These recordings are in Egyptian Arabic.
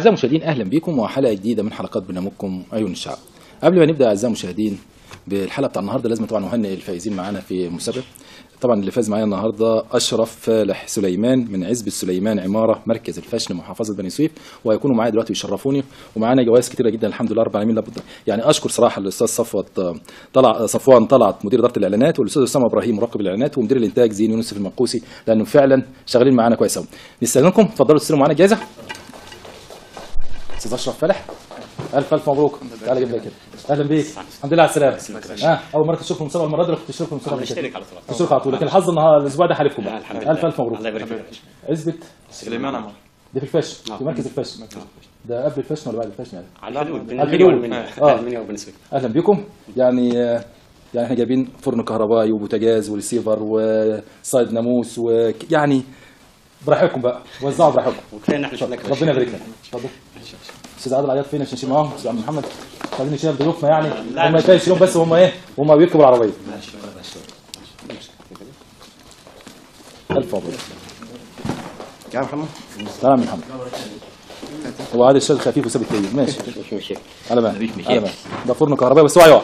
أعزائي المشاهدين أهلا بكم وحلقة جديدة من حلقات برنامجكم عيون الشعب. قبل ما نبدأ أعزائي المشاهدين بالحلقة بتاع النهاردة لازم طبعا نهنئ الفائزين معانا في المسابقة. طبعا اللي فاز معايا النهارده اشرف فالح سليمان من عزبة سليمان عماره مركز الفشن محافظه بني سويف وهيكونوا معايا دلوقتي ويشرفوني ومعانا جوائز كتيره جدا الحمد لله رب العالمين لابد يعني اشكر صراحه الاستاذ صفوت طلع صفوان طلعت مدير اداره الاعلانات والاستاذ اسامه ابراهيم مراقب الاعلانات ومدير الانتاج زين يونس المنقوسي لانه فعلا شغالين معانا كويس قوي نستاذنكم اتفضلوا تستلموا معانا الجائزه استاذ اشرف فالح الف الف مبروك تعالى جنبي كده اهلا بيك الحمد لله على السلامه ها اول مره تشوفوا المسابقه المره دي ولا كنت تشتركوا المسابقه قبل كده؟ نشترك على طول. تشتركوا على طول لكن الحظ النهارده الاسبوع ده حالفكم بقى الحمد لله الف الف مبروك الله يبارك فيك عزبة سليمان عمر دي في الفشن آه. في مركز الفشن ده قبل الفشن ولا بعد الفشن يعني على الحلول بين على المنيا الحلول. والمنيا آه. المنيا وبني سويف اهلا بكم يعني آه، يعني احنا جايبين فرن كهربائي وبوتاجاز وريسيفر وصيد ناموس ويعني براحتكم بقى وزعوا براحتكم وكفايه ان احنا شفناك يا باشا. ربنا يبارك لك اتفضل استاذ عادل عياط فين عشان نشيل معاهم استاذ عبد محمد خلينا نشيل ضيوفنا يعني لا، هم مش- يتلاقوا يشيلون بس هم ايه هم بيركبوا العربيه الف مبروك يا محمد تمام يا محمد هو عادل الشغل خفيف وثابت كتير ماشي مش مشي على مال على مال ده فرن كهربائي بس هو هيقع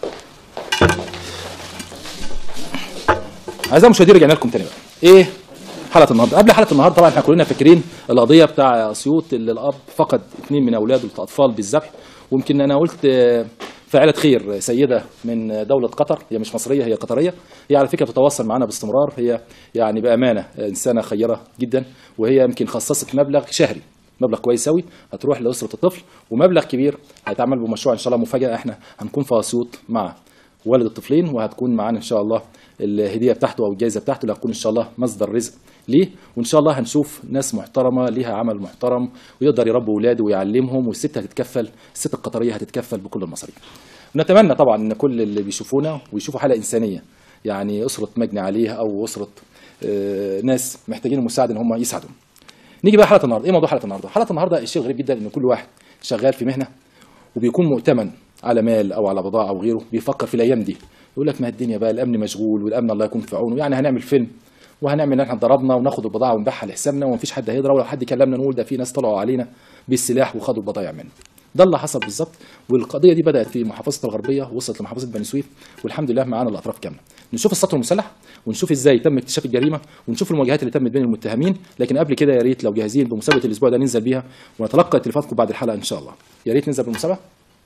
اعزائي المشاهدين رجعنا لكم تاني بقى ايه حلقه النهارده قبل حلقه النهارده طبعا احنا كلنا فاكرين القضيه بتاع اسيوط اللي الاب فقد اثنين من اولاده الاطفال بالذبح ويمكن انا قلت آه، فاعله خير سيده من دوله قطر هي مش مصريه هي قطريه هي على فكره بتتواصل معنا باستمرار هي يعني بامانه انسانه خيره جدا وهي يمكن خصصت مبلغ شهري مبلغ كويس قوي هتروح لاسره الطفل ومبلغ كبير هيتعمل بمشروع ان شاء الله مفاجاه احنا هنكون في اسيوط مع والد الطفلين وهتكون معانا ان شاء الله الهديه بتاعته او الجائزه بتاعته اللي هتكون ان شاء الله مصدر رزق ليه وان شاء الله هنشوف ناس محترمه ليها عمل محترم ويقدر يربي اولاده ويعلمهم والست هتتكفل الست القطريه هتتكفل بكل المصاريف ونتمنى طبعا ان كل اللي بيشوفونا ويشوفوا حاله انسانيه يعني اسره مجني عليها او اسره آه، ناس محتاجين المساعده ان هم يساعدوا نيجي بقى حلقه النهارده ايه موضوع حلقه النهارده حلقه النهارده الشيء غريب جدا ان كل واحد شغال في مهنه وبيكون مؤتمن على مال او على بضاعه او غيره بيفكر في الايام دي يقول لك ما الدنيا بقى الامن مشغول والامن الله يكون في عونه يعني هنعمل فيلم وهنعمل ان احنا ضربنا وناخد البضاعه ونبيعها لحسابنا ومفيش حد هيضرب ولو حد كلمنا نقول ده في ناس طلعوا علينا بالسلاح وخدوا البضايع منا ده اللي حصل بالظبط والقضيه دي بدات في محافظه الغربيه وصلت لمحافظه بني سويف والحمد لله معانا الاطراف كامله نشوف السطر المسلح ونشوف ازاي تم اكتشاف الجريمه ونشوف المواجهات اللي تمت بين المتهمين لكن قبل كده يا ريت لو جاهزين بمسابقه الاسبوع ده ننزل بيها ونتلقى تليفوناتكم بعد الحلقه ان شاء الله يا ريت ننزل بالمسابقه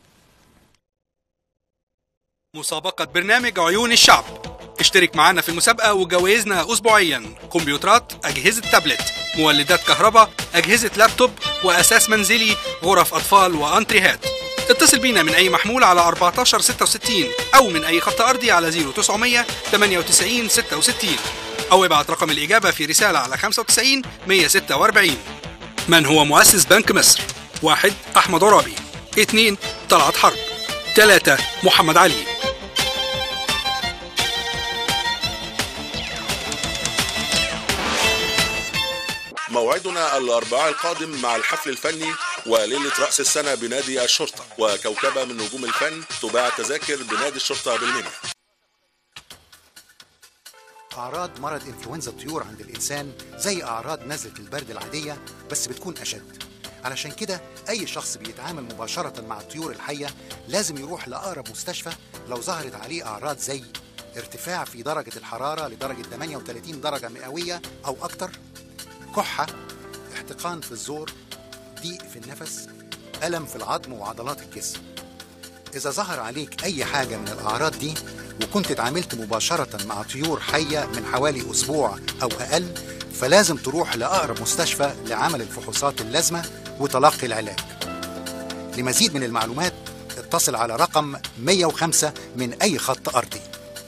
مسابقة برنامج عيون الشعب اشترك معنا في المسابقة وجوائزنا أسبوعيا كمبيوترات أجهزة تابلت مولدات كهرباء أجهزة لابتوب وأساس منزلي غرف أطفال وأنتريهات اتصل بينا من أي محمول على 1466 أو من أي خط أرضي على 0900 98 66 أو ابعت رقم الإجابة في رسالة على 95 146 من هو مؤسس بنك مصر؟ واحد أحمد عرابي اثنين طلعت حرب ثلاثة محمد علي موعدنا الأربعاء القادم مع الحفل الفني وليلة رأس السنة بنادي الشرطة وكوكبة من نجوم الفن تباع تذاكر بنادي الشرطة بالمنى أعراض مرض إنفلونزا الطيور عند الإنسان زي أعراض نزلة البرد العادية بس بتكون أشد علشان كده أي شخص بيتعامل مباشرة مع الطيور الحية لازم يروح لأقرب مستشفى لو ظهرت عليه أعراض زي ارتفاع في درجة الحرارة لدرجة 38 درجة مئوية أو أكتر كحة احتقان في الزور ضيق في النفس ألم في العظم وعضلات الجسم إذا ظهر عليك أي حاجة من الأعراض دي وكنت اتعاملت مباشرة مع طيور حية من حوالي أسبوع أو أقل فلازم تروح لأقرب مستشفى لعمل الفحوصات اللازمة وتلقي العلاج لمزيد من المعلومات اتصل على رقم 105 من أي خط أرضي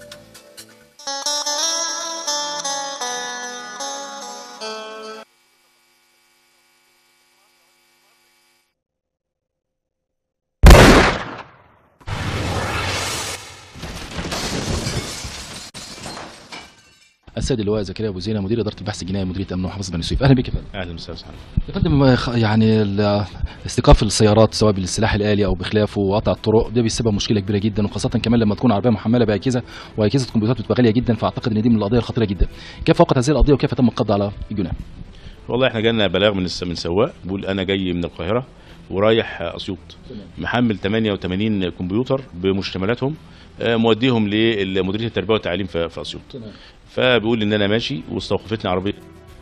السيد اللواء زكريا ابو زينه مدير اداره البحث الجنائي مديريه امن محافظه بني سويف اهلا بك يا فندم اهلا وسهلا يا فندم آه، خ- يعني ال- استيقاف السيارات سواء بالسلاح الالي او بخلافه وقطع الطرق ده بيسبب مشكله كبيره جدا وخاصه كمان لما تكون عربيه محمله باجهزه واجهزه كمبيوترات بتبقى غاليه جدا فاعتقد ان دي من القضايا الخطيره جدا كيف وقعت هذه القضيه وكيف تم القبض على الجناه والله احنا جالنا بلاغ من الس- من سواق بيقول انا جاي من القاهره ورايح آه، اسيوط محمل 88 كمبيوتر بمشتملاتهم آه، موديهم لمديريه التربيه والتعليم في في اسيوط فبيقول ان انا ماشي واستوقفتني عربيه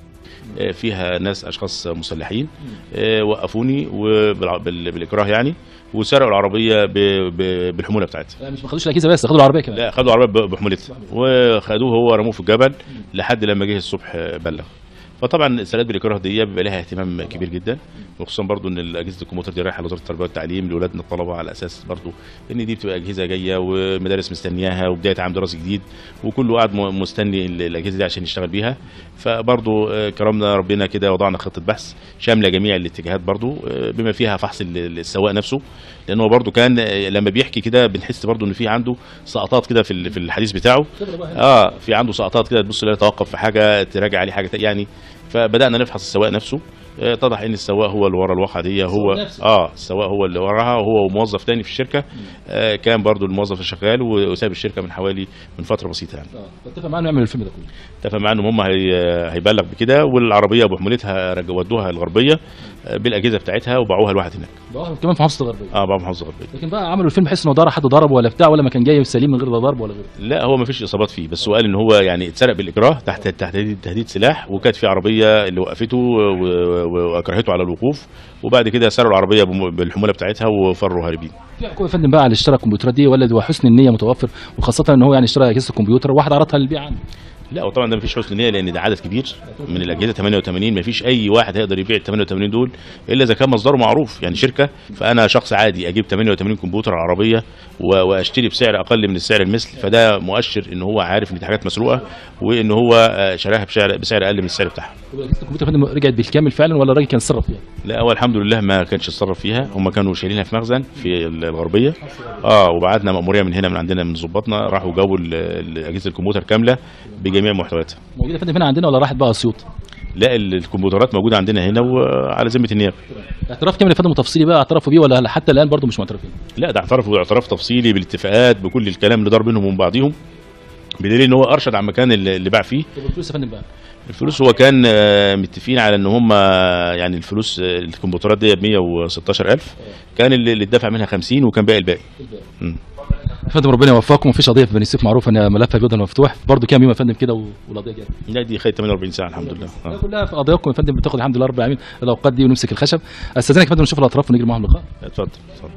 آه، فيها ناس اشخاص مسلحين آه، وقفوني وبالع- بال- بالاكراه يعني وسرقوا العربيه ب- ب- بالحموله بتاعتها لا مش ما خدوش الاجهزه بس خدوا العربيه كمان لا خدوا العربيه ب- بحمولتها وخدوه هو رموه في الجبل لحد لما جه الصبح بلغ فطبعا السلات بالاكراه دي بيبقى لها اهتمام كبير جدا وخصوصا برضو ان اجهزه الكمبيوتر دي رايحه لوزاره التربيه والتعليم لاولادنا الطلبه على اساس برضو ان دي بتبقى اجهزه جايه ومدارس مستنياها وبدايه عام دراسي جديد وكله قاعد م- مستني ال- الاجهزه دي عشان يشتغل بيها فبرضو آه، كرمنا ربنا كده وضعنا خطه بحث شامله جميع الاتجاهات برضو آه، بما فيها فحص ال- السواق نفسه لان هو برضو كان آه، لما بيحكي كده بنحس برضو ان في عنده سقطات كده في ال- في الحديث بتاعه اه في عنده سقطات كده تبص لا توقف في حاجه تراجع عليه حاجه تا- يعني فبدانا نفحص السواق نفسه آه، اتضح ان السواق هو اللي ورا الواقعه دي هو نفسه. اه السواق هو اللي وراها هو موظف تاني في الشركه آه كان برضو الموظف شغال و- وساب الشركه من حوالي من فتره بسيطه يعني اه اتفق معانا نعمل الفيلم ده كله اتفق معاه ان هم هي هيبلغ بكده والعربيه بحمولتها رج- ودوها الغربيه آه، بالاجهزه بتاعتها وباعوها لواحد هناك بقى كمان في محافظه الغربيه اه باعوا محافظه الغربيه لكن بقى عملوا الفيلم بحيث انه ضرب حد ضربه ولا بتاع ولا ما كان جاي سليم من غير لا ضرب ولا غيره لا هو ما فيش اصابات فيه بس هو قال ان هو يعني اتسرق بالاكراه تحت تحت تهديد تهديد سلاح وكانت في عربيه اللي وقفته و- و- واكرهته على الوقوف وبعد كده سرقوا العربيه بم- بالحموله بتاعتها وفروا هاربين في حكومه يا فندم بقى على اللي اشترى الكمبيوترات دي ولا هو حسن النيه متوفر وخاصه ان هو يعني اشترى اجهزه الكمبيوتر وواحد عرضها للبيع عنده لا وطبعا ده ما فيش حسن نيه لان ده عدد كبير من الاجهزه 88 ما فيش اي واحد هيقدر يبيع ال 88 دول الا اذا كان مصدره معروف يعني شركه فانا شخص عادي اجيب 88 كمبيوتر على عربيه و- واشتري بسعر اقل من السعر المثل فده مؤشر ان هو عارف ان دي حاجات مسروقه وان هو آه، شراها بسعر بسعر اقل من السعر بتاعها طب اجهزه الكمبيوتر يا فندم رجعت بالكامل فعلا ولا الراجل كان اتصرف فيها؟ لا هو الحمد لله ما كانش اتصرف فيها هم كانوا شايلينها في مخزن في الغربيه اه وبعتنا مأموريه من هنا من عندنا من ظباطنا راحوا جابوا ال- ال- اجهزه الكمبيوتر كامله بجميع محتوياتها موجوده يا فندم هنا عندنا ولا راحت بقى اسيوط؟ لا ال- الكمبيوترات موجوده عندنا هنا وعلى ذمه النيابه اعتراف كامل يا فندم وتفصيلي بقى اعترفوا بيه ولا حتى الان برضه مش معترفين؟ لا ده اعترفوا اعتراف تفصيلي بالاتفاقات بكل الكلام اللي دار بينهم وبين بعضهم بدليل ان هو ارشد على المكان اللي اللي باع فيه طب الفلوس يا فندم بقى الفلوس هو كان آه، متفقين على ان هم آه، يعني الفلوس آه، الكمبيوترات دي ب 116000 كان اللي اللي اتدفع منها 50 وكان باقي الباقي مم. يا فندم ربنا يوفقكم مفيش قضيه في بني سويف معروفه ان ملفها بيضل مفتوح برضه كام يوم يا فندم كده و- والقضيه جايه لا دي خدت 48 ساعه الحمد لله آه. كلها في قضاياكم يا فندم بتاخد الحمد لله رب العالمين الاوقات دي ونمسك الخشب استاذنك يا فندم نشوف الاطراف ونجري معاهم لقاء اتفضل اتفضل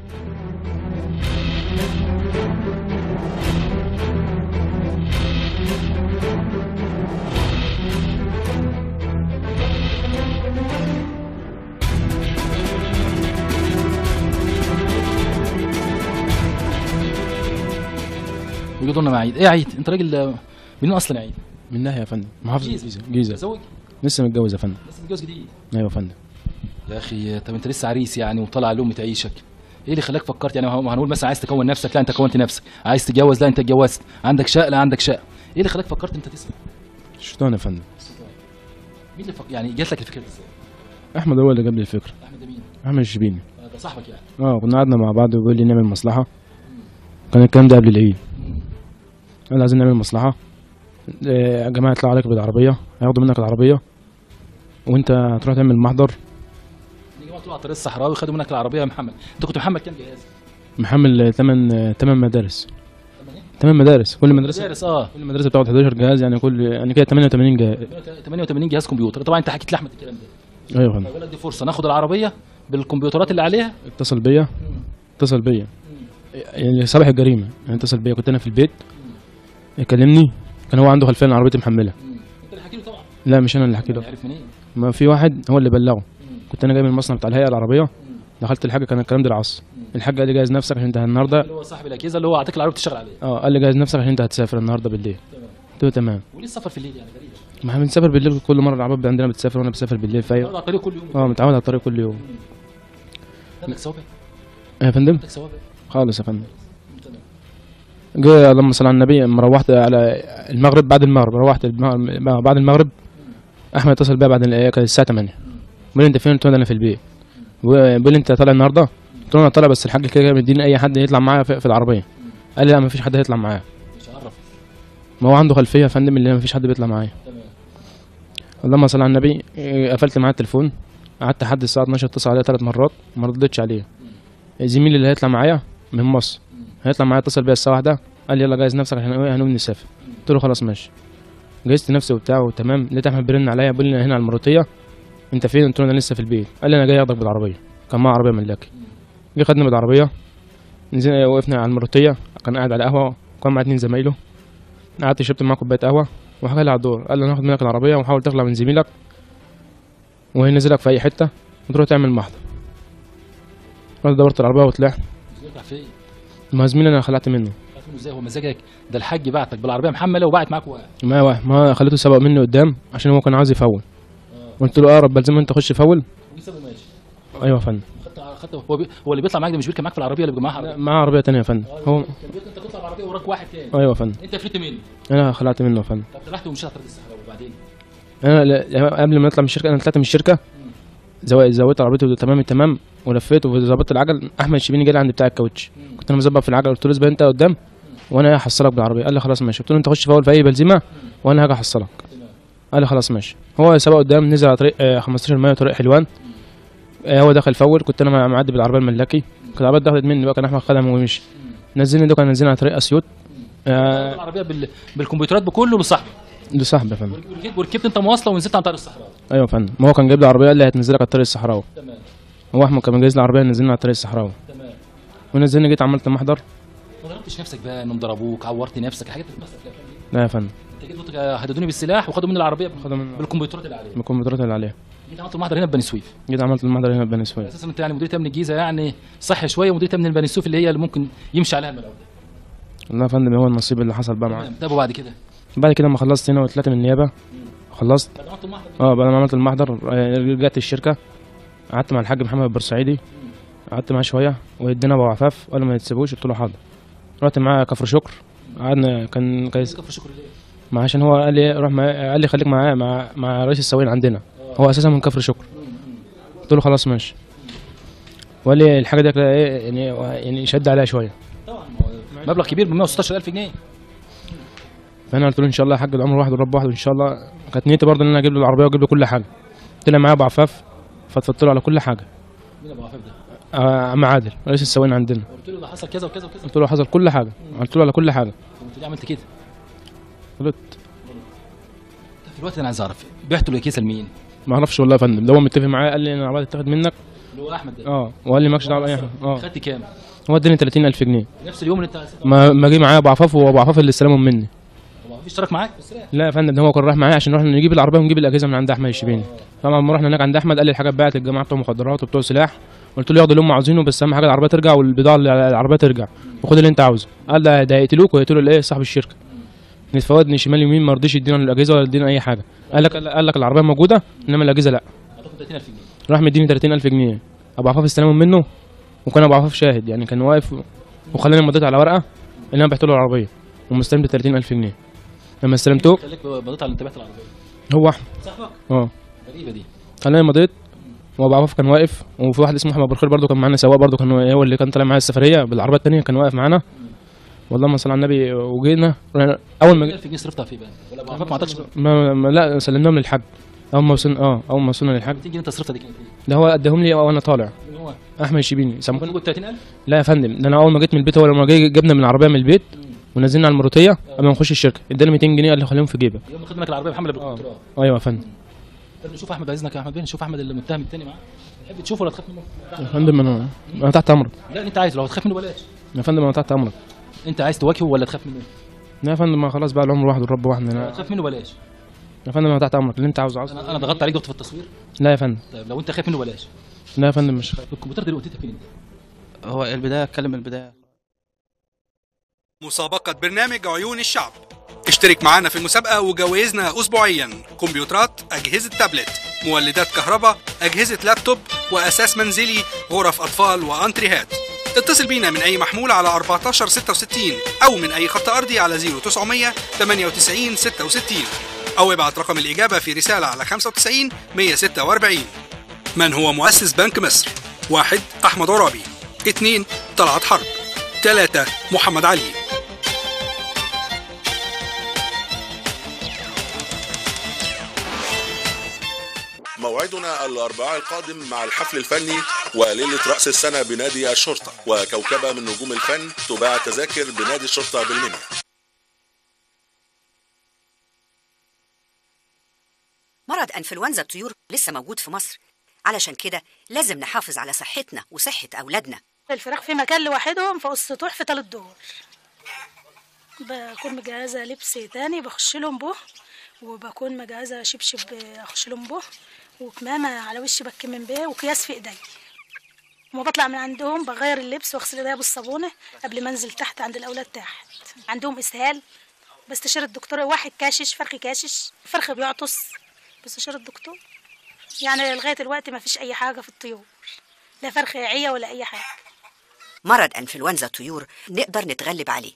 ويقولوا لنا مع عيد ايه يا عيد انت راجل آه، منين اصلا يا عيد من ناحيه يا فندم محافظه جيزة. الجيزه جيزه متزوج لسه متجوز يا فندم بس متجوز جديد ايوه يا فندم يا اخي طب انت لسه عريس يعني وطالع لأمة عيشك ايه اللي خلاك فكرت يعني هو- هنقول مثلا عايز تكون نفسك لا انت كونت نفسك عايز تتجوز لا انت اتجوزت عندك شقه لا عندك شقه ايه اللي خلاك فكرت انت تسمع الشيطان يا فندم مين اللي فك... يعني جات لك الفكره دي ازاي احمد هو اللي جاب لي الفكره احمد ده مين احمد الشبيني آه، ده صاحبك يعني اه كنا قعدنا مع بعض وبيقول لي نعمل مصلحه كان الكلام ده قبل العيد قال عايزين نعمل مصلحه آه، يا جماعه يطلعوا عليك بالعربيه هياخدوا منك العربيه وانت هتروح تعمل محضر يا جماعه طلعوا على الطريق الصحراوي خدوا منك العربيه يا محمد انت كنت محمد كام جهاز محمل 8 8 مدارس 8 مدارس كل مدرسه مدارس اه كل مدرسه بتاخد 11 جهاز يعني كل يعني كده 88 جهاز 88 جهاز كمبيوتر طبعا انت حكيت لاحمد الكلام ده ايوه يا فندم بقول لك دي فرصه ناخد العربيه بالكمبيوترات اللي عليها اتصل بيا اتصل بيا يعني صالح الجريمه يعني اتصل بيا كنت انا في البيت كلمني كان هو عنده خلفيه ان عربيتي محمله انت اللي حكي له طبعا لا مش انا اللي حكيت له عارف منين ما في واحد هو اللي بلغه كنت انا جاي من المصنع بتاع الهيئه العربيه دخلت الحاجه كان الكلام ده العصر الحاج قال لي جهز نفسك عشان انت النهارده اللي هو صاحب الاجهزه اللي هو اعطيك العربيه تشتغل عليها اه قال لي جهز نفسك عشان انت هتسافر النهارده بالليل قلت له تمام وليه السفر في الليل يعني غريبه ما احنا بنسافر بالليل كل مره العربيه عندنا بتسافر وانا بسافر بالليل فهي على الطريق كل يوم اه متعود على الطريق كل يوم عندك سوابق يا فندم عندك سوابق خالص يا فندم جه اللهم صل على النبي لما روحت على المغرب بعد المغرب روحت الم- بعد المغرب احمد اتصل بيا بعد ال- كانت الساعه 8 بيقول لي انت فين قلت له انا في البيت بيقول لي انت طالع النهارده قلت له انا طالع بس الحاج كده كده مديني اي حد يطلع معايا في في العربيه قال لي لا ما فيش حد هيطلع معايا مش هعرف ما هو عنده خلفيه يا فندم اللي ما فيش حد بيطلع معايا اللهم صل على النبي إيه، قفلت معاه التليفون قعدت لحد الساعه 12 اتصل عليه ثلاث مرات ما ردتش عليه زميلي اللي هيطلع معايا من مصر هيطلع معايا اتصل بيا الساعه واحدة قال لي يلا جهز نفسك عشان ايه هنقوم نسافر قلت له خلاص ماشي جهزت نفسي وبتاع وتمام لقيت احمد بيرن عليا بيقول لي هنا على المروتيه انت فين قلت له انا لسه في البيت قال لي انا جاي اخدك بالعربيه كان معاه عربيه ملاكي جه خدني بالعربيه نزلنا وقفنا على المروتيه كان قاعد على قهوه وكان مع اتنين زمايله قعدت شربت معاه كوبايه قهوه وحكى لي على الدور قال لي انا هاخد منك العربيه وحاول تخلع من زميلك وينزلك في اي حته وتروح تعمل محضر رحت دورت العربيه وطلعت يطلع فين؟ ما زميلي انا خلعت منه عارفين ازاي هو مزاجك ده الحاج بعتك بالعربيه محمله وبعت معاك واحد ما واحد ما خليته سبق مني قدام عشان هو كان عايز يفول قلت له اقرب بل زي ما انت خش فول ويسيبه ماشي ايوه يا فندم خدت خدت هو, بي... هو اللي بيطلع معاك ده مش بيركب معاك في العربيه اللي بيبقى معاه عربيه معاه عربيه تانية يا فندم هو كان بيت- انت بتطلع بالعربيه وراك واحد تاني ايوه يا فندم انت فريت منه انا خلعت منه يا فندم طب طلعت ومشيت على طريق الصحراء وبعدين انا لا- قبل ما نطلع من الشركه انا طلعت من الشركه زو- زودت عربيتي تمام التمام ولفيت وظبطت العجل احمد شبيني جالي عند بتاع الكاوتش كنت انا مظبط في العجل قلت له اثبت انت قدام وانا هحصلك بالعربيه قال لي خلاص ماشي قلت له انت خش فاول في اي بنزيمه وانا هاجي احصلك قال لي خلاص ماشي هو سبق قدام نزل على طريق آه، 15 مايو طريق حلوان آه، هو دخل فول كنت انا مع- معدي بالعربيه الملاكي كانت العربيه دخلت مني بقى كان احمد خدها ومشي نزلني ده كان نزلنا على طريق اسيوط آه، العربيه بال... بالكمبيوترات بكله لصاحبه ده صاحبي يا فندم وركبت- وركبت انت مواصله ونزلت عن طريق الصحراء ايوه يا فندم ما هو كان جايب لي عربيه قال لي هتنزلك على الطريق الصحراوي تمام هو احمد كان جايز لي عربيه نزلنا على الطريق الصحراوي تمام ونزلني جيت عملت محضر ما ضربتش نفسك بقى انهم ضربوك عورت نفسك حاجات اللي بتحصل في الافلام دي لا يا فندم انت جيت قلت هددوني بالسلاح وخدوا مني العربيه خدوا مني بالكمبيوترات اللي عليها من الكمبيوترات اللي عليها جيت عملت المحضر هنا في بني سويف جيت عملت المحضر هنا في بني سويف اساسا انت يعني مديريه امن الجيزه يعني صح شويه ومديريه امن بني سويف اللي هي اللي ممكن يمشي عليها الملعب ده لا يا فندم هو النصيب اللي حصل بقى معايا تمام. طب وبعد كده بعد كده لما خلصت هنا وطلعت من النيابه خلصت بعد ما عملت المحضر اه بعد ما عملت المحضر آه، رجعت الشركه قعدت مع الحاج محمد البورسعيدي قعدت معاه شويه وادينا ابو عفاف قال ما يتسيبوش قلت له حاضر رحت معاه كفر شكر قعدنا كان كويس كفر شكر ليه ما عشان هو قال لي روح مع قال لي خليك معاه مع مع رئيس السواقين عندنا هو اساسا من كفر شكر قلت له خلاص ماشي وقال لي الحاجه دي كده ايه يعني يعني شد عليها شويه طبعا مبلغ كبير ب 116000 جنيه فانا قلت له ان شاء الله يا حاج العمر واحد والرب واحد وان شاء الله كانت نيتي برضه ان انا اجيب له العربيه واجيب له كل حاجه طلع معايا ابو عفاف فضفضت له على كل حاجه مين ابو عفاف ده آه، عم عادل رئيس السواقين عندنا قلت له ده حصل كذا وكذا وكذا قلت له حصل كل حاجه قلت له على كل حاجه قلت له عملت كده غلطت طب في الوقت ده انا عايز اعرف بعت له الكيسه لمين؟ ما اعرفش والله يا فندم ده هو متفق معايا قال لي انا العربيه تتاخد منك اللي هو احمد ده اه وقال لي مالكش دعوه باي حاجه اه خدت كام؟ هو اداني 30000 جنيه نفس اليوم اللي انت عايز ما ما جه معايا ابو عفاف وابو عفاف اللي استلمهم مني هو مفيش اشتراك معاك بس لا لا يا فندم ده هو كان رايح معايا عشان نروح نجيب العربيه ونجيب الاجهزه من عند احمد الشبيني طبعا لما رحنا هناك عند احمد قال لي الحاجات باعت للجماعه بتوع مخدرات وبتوع سلاح قلت له ياخدوا اللي هم عاوزينه بس اهم حاجه العربيه ترجع والبضاعه اللي على العربيه ترجع وخد اللي انت عاوزه قال ده ده هيقتلوك ويقتلوا الايه صاحب الشركه نتفاوضني شمال يمين ما رضيش يدينا الاجهزه ولا يدينا اي حاجه قال لك قال لك العربيه موجوده انما الاجهزه لا هتاخد 30000 جنيه راح مديني 30000 جنيه ابو عفاف استلمهم منه وكان ابو عفاف شاهد يعني كان واقف وخلاني مضيت على ورقه ان انا بعت له العربيه ومستلم ب 30000 جنيه لما استلمته خليك بضيت على انتباهات العربيه هو احمد صاحبك اه غريبه دي خلاني مضيت وابو عفاف كان واقف وفي واحد اسمه احمد برخير برضه كان معانا سواق برضه كان هو اللي كان طالع معايا السفريه بالعربيه الثانيه كان واقف معانا والله ما صل على النبي وجينا اول ما جي- 1000 جنيه صرفتها فيه بقى ولا ابو عفاف ما عطاكش 200 ما, ما لا سلمناهم للحاج اول ما وصلنا اه اول ما وصلنا للحاج جنيه انت صرفتها دي كانت ايه؟ ده هو اداهم لي وانا طالع مين هو؟ احمد الشبيني ممكن سامكون تقول 30000 لا يا فندم ده انا اول ما جيت من البيت هو لما جاي جبنا من العربيه من البيت ونزلنا على المروتيه قبل ما نخش الشركه اداني 200 جنيه قال لي خليهم في جيبك يوم ما خد منك العربيه محمله بالكنترول ايوه يا فندم طب نشوف احمد عايزنك يا احمد بيه نشوف احمد اللي متهم التاني معاه تحب تشوفه ولا تخاف منه؟ يا فندم انا انا تحت امرك لا انت عايز لو تخاف منه بلاش يا فندم انا تحت امرك انت عايز تواجهه ولا تخاف منه؟ لا يا فندم ما خلاص بقى العمر واحد والرب واحد انا تخاف منه بلاش يا فندم انا تحت امرك اللي انت عاوزه عاوزه انا انا ضغطت عليك ضغط في التصوير لا يا فندم طيب لو انت خايف منه بلاش لا يا فندم مش خايف الكمبيوتر دلوقتي فين انت؟ هو البدايه اتكلم البدايه مسابقة برنامج عيون الشعب اشترك معنا في المسابقة وجوائزنا أسبوعيا كمبيوترات أجهزة تابلت مولدات كهرباء أجهزة لابتوب وأساس منزلي غرف أطفال وأنتريهات اتصل بينا من أي محمول على 1466 أو من أي خط أرضي على 0900 98 66 أو ابعت رقم الإجابة في رسالة على 95 146 من هو مؤسس بنك مصر؟ واحد أحمد عرابي اثنين طلعت حرب ثلاثة محمد علي موعدنا الأربعاء القادم مع الحفل الفني وليلة رأس السنة بنادي الشرطة وكوكبة من نجوم الفن تباع تذاكر بنادي الشرطة بالمنيا مرض انفلونزا الطيور لسه موجود في مصر علشان كده لازم نحافظ على صحتنا وصحة أولادنا الفراخ في مكان لوحدهم فوق السطوح في تالت دور بكون مجهزة لبس تاني بخش لهم به وبكون مجهزة شبشب أخش لهم به وكمامة على وشي بكمم بيه وأكياس في إيدي وما بطلع من عندهم بغير اللبس واغسل ايديا بالصابونة قبل ما انزل تحت عند الأولاد تحت عندهم إسهال بستشير الدكتور واحد كاشش فرخ كاشش فرخ بيعطس بستشير الدكتور يعني لغاية الوقت ما فيش أي حاجة في الطيور لا فرخ عية ولا أي حاجة مرض انفلونزا الطيور نقدر نتغلب عليه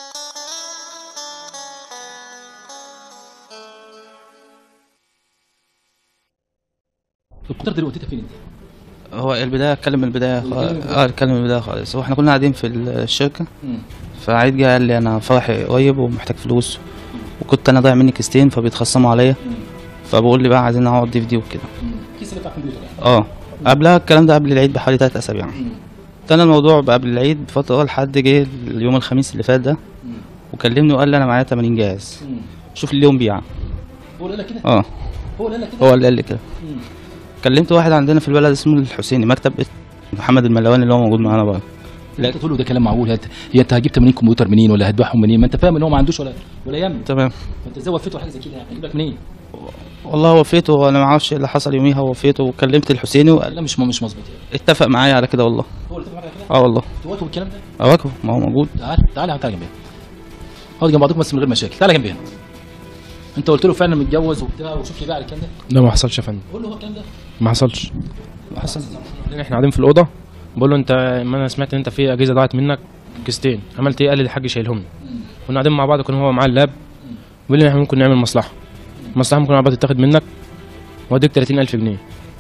الكمبيوتر دلوقتي فين انت؟ هو البداية اتكلم من البداية خالص اه اتكلم من البداية خالص هو احنا كنا قاعدين في الشركة مم. فعيد جه قال لي انا فرحي قريب ومحتاج فلوس وكنت انا ضايع مني كيستين فبيتخصموا عليا فبقول لي بقى عايزين نقعد دي في دي وكده كيس اللي بتاع الكمبيوتر يعني اه قبلها الكلام ده قبل العيد بحوالي تلات اسابيع كان الموضوع بقى قبل العيد بفترة لحد جه اليوم الخميس اللي فات ده وكلمني وقال لي انا معايا 80 جهاز مم. شوف لي اليوم بيع هو اللي قال لك كده اه هو اللي قال لك كده هو اللي قال لي كده كلمت واحد عندنا في البلد اسمه الحسيني مكتب محمد الملواني اللي هو موجود معانا برضه لا تقول له ده كلام معقول هت... هي انت هتجيب 80 كمبيوتر منين ولا هتبيعهم منين ما انت فاهم ان هو ما عندوش ولا ولا يم تمام فانت ازاي وفيته حاجه زي كده يعني هتجيب لك منين؟ والله وفيته وانا ما اعرفش ايه اللي حصل يوميها وفيته وكلمت الحسيني وقال لا مش مش مظبوط يعني اتفق معايا على كده والله هو اللي اتفق معاك على كده اه والله تواكب الكلام ده اواجهه ما هو موجود تعال تعال تعال جنبي اقعد جنب بعضكم بس من غير مشاكل تعال جنبي هنا انت قلت له فعلا متجوز وبتاع وشوف لي بقى على الكلام ده لا ما حصلش يا فندم قول له هو الكلام ده ما حصلش حسن بعدين احنا قاعدين في الاوضه بقول له انت ما انا سمعت ان انت في اجهزه ضاعت منك كيستين عملت ايه قال لي الحاج شايلهم لي. كنا قاعدين مع بعض كنا هو معاه اللاب بيقول لي احنا ممكن نعمل مصلحه مصلحه ممكن عباد تتاخد منك واديك 30000 جنيه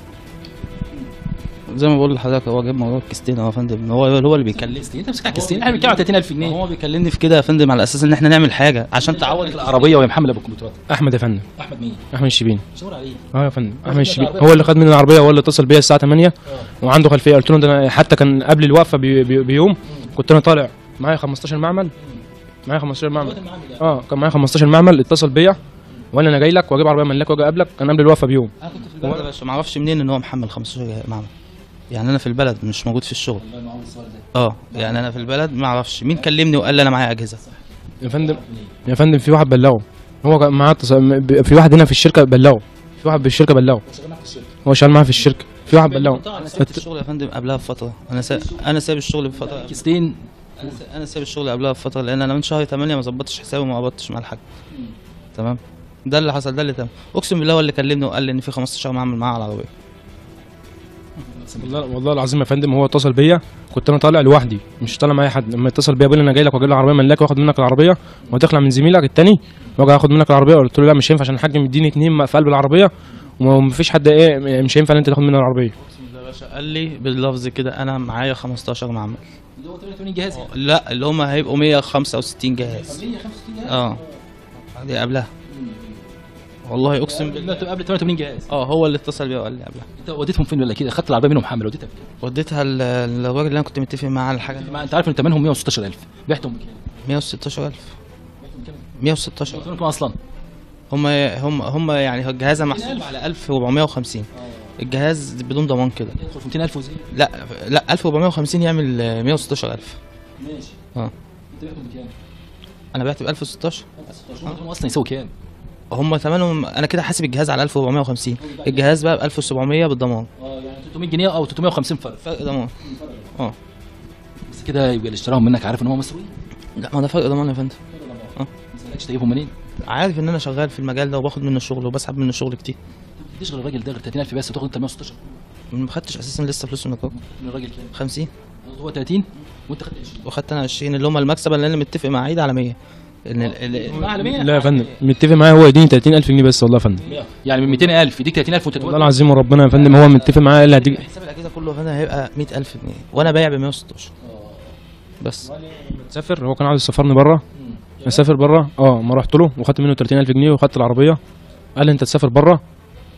زي ما بقول لحضرتك هو جاب موضوع الكيستين هو يا فندم هو هو اللي بيكلمني كيستين انت مسكها كيستين احنا بنتكلم على 30000 جنيه هو بيكلمني في كده يا فندم على اساس ان احنا نعمل حاجه عشان تعوض العربيه وهي محمله بالكمبيوترات احمد يا فندم احمد مين؟ احمد الشبيني شاور عليه اه يا فندم احمد منك الشبيني العربية هو اللي خد مني العربيه هو اللي اتصل بيا الساعه 8 وعنده خلفيه قلت له ده أنا حتى كان قبل الوقفه بي بي بيوم كنت انا طالع معايا 15 معمل معايا 15 معمل اه كان معايا 15 معمل اتصل بيا وقال لي انا جاي لك واجيب عربيه ملاك واجي اقابلك كان قبل الوقفه بيوم هو بس ما اعرفش منين ان هو محمل 15 معمل يعني انا في البلد مش موجود في الشغل اه يعني انا في البلد ما اعرفش مين كلمني وقال لي انا معايا اجهزه يا فندم يا فندم في واحد بلغه هو كان معاه اتصال- في واحد هنا في الشركه بلغه في واحد في الشركه بلغه هو شغال معاه في الشركه في واحد بلغه انا سبت الشغل يا فندم قبلها بفتره انا سا... انا سايب الشغل بفتره كيستين انا سا- انا سايب الشغل قبلها بفتره لان انا من شهر 8 ما ظبطتش حسابي وما قبضتش مع الحاج تمام ده اللي حصل ده اللي تم اقسم بالله هو اللي كلمني وقال لي ان في 15 معمل معاه على العربيه والله والله العظيم يا فندم هو اتصل بيا كنت انا طالع لوحدي مش طالع معايا حد لما اتصل بيا بيقول لي انا جاي لك واجيب لك عربيه ملاك واخد منك العربيه وتخلع من زميلك التاني واجي اخد منك العربيه قلت له لا مش هينفع عشان الحاج مديني اتنين في قلب العربيه ومفيش حد ايه مش هينفع ان انت تاخد مني العربيه يا باشا قال لي باللفظ كده انا معايا 15 معمل اللي هو 88 جهاز يعني لا اللي هم هيبقوا 165 جهاز 165 جهاز اه دي قبلها والله اقسم بالله قبل 88 جهاز اه هو اللي اتصل بيا وقال لي قبلها انت وديتهم فين ولا كده خدت العربيه منهم محمل وديتها فين؟ وديتها ل- للراجل اللي انا كنت متفق معاه على الحاجه دي ما انت عارف ان ثمنهم 116000 بعتهم بكام؟ 116000 116 بعتهم كام اصلا؟ هم هم هم يعني الجهاز محسوب على 1450 الجهاز بدون ضمان كده يدخل في 200000 وزي لا لا 1450 يعمل آه، 116000 ماشي اه انت بعتهم بكام؟ انا بعت ب 1016 هم اصلا يساوي كام؟ هم ثمنهم انا كده حاسب الجهاز على 1450 الجهاز بقى ب 1700 بالضمان اه يعني 300 جنيه او 350 فرق فرق ضمان اه بس كده يبقى اللي اشتراهم منك عارف ان هم مسروقين لا ما ده فرق ضمان يا فندم ما سالكش تجيبهم منين؟ عارف ان انا شغال في المجال ده وباخد منه شغل وبسحب منه شغل كتير ما تشغل الراجل ده غير 30000 بس وتاخد انت 116 ما خدتش اساسا لسه فلوس من النقابه من الراجل كام؟ 50 هو 30 وانت خدت 20 وخدت انا 20 اللي هم المكسب اللي انا متفق مع عيد على 100 ان ال- ال- على 100 لا يا فندم متفق معايا هو يديني 30000 جنيه بس والله يا فندم يعني من 200000 يديك 30000 وانت والله العظيم وربنا يا فندم هو متفق معايا قال لي هديك حساب الاجهزه كله هنا هيبقى 100000 جنيه وانا بايع ب 116 بس تسافر هو كان عاوز يسافرني بره اسافر بره اه ما رحت له وخدت منه 30000 جنيه وخدت العربيه قال لي انت تسافر بره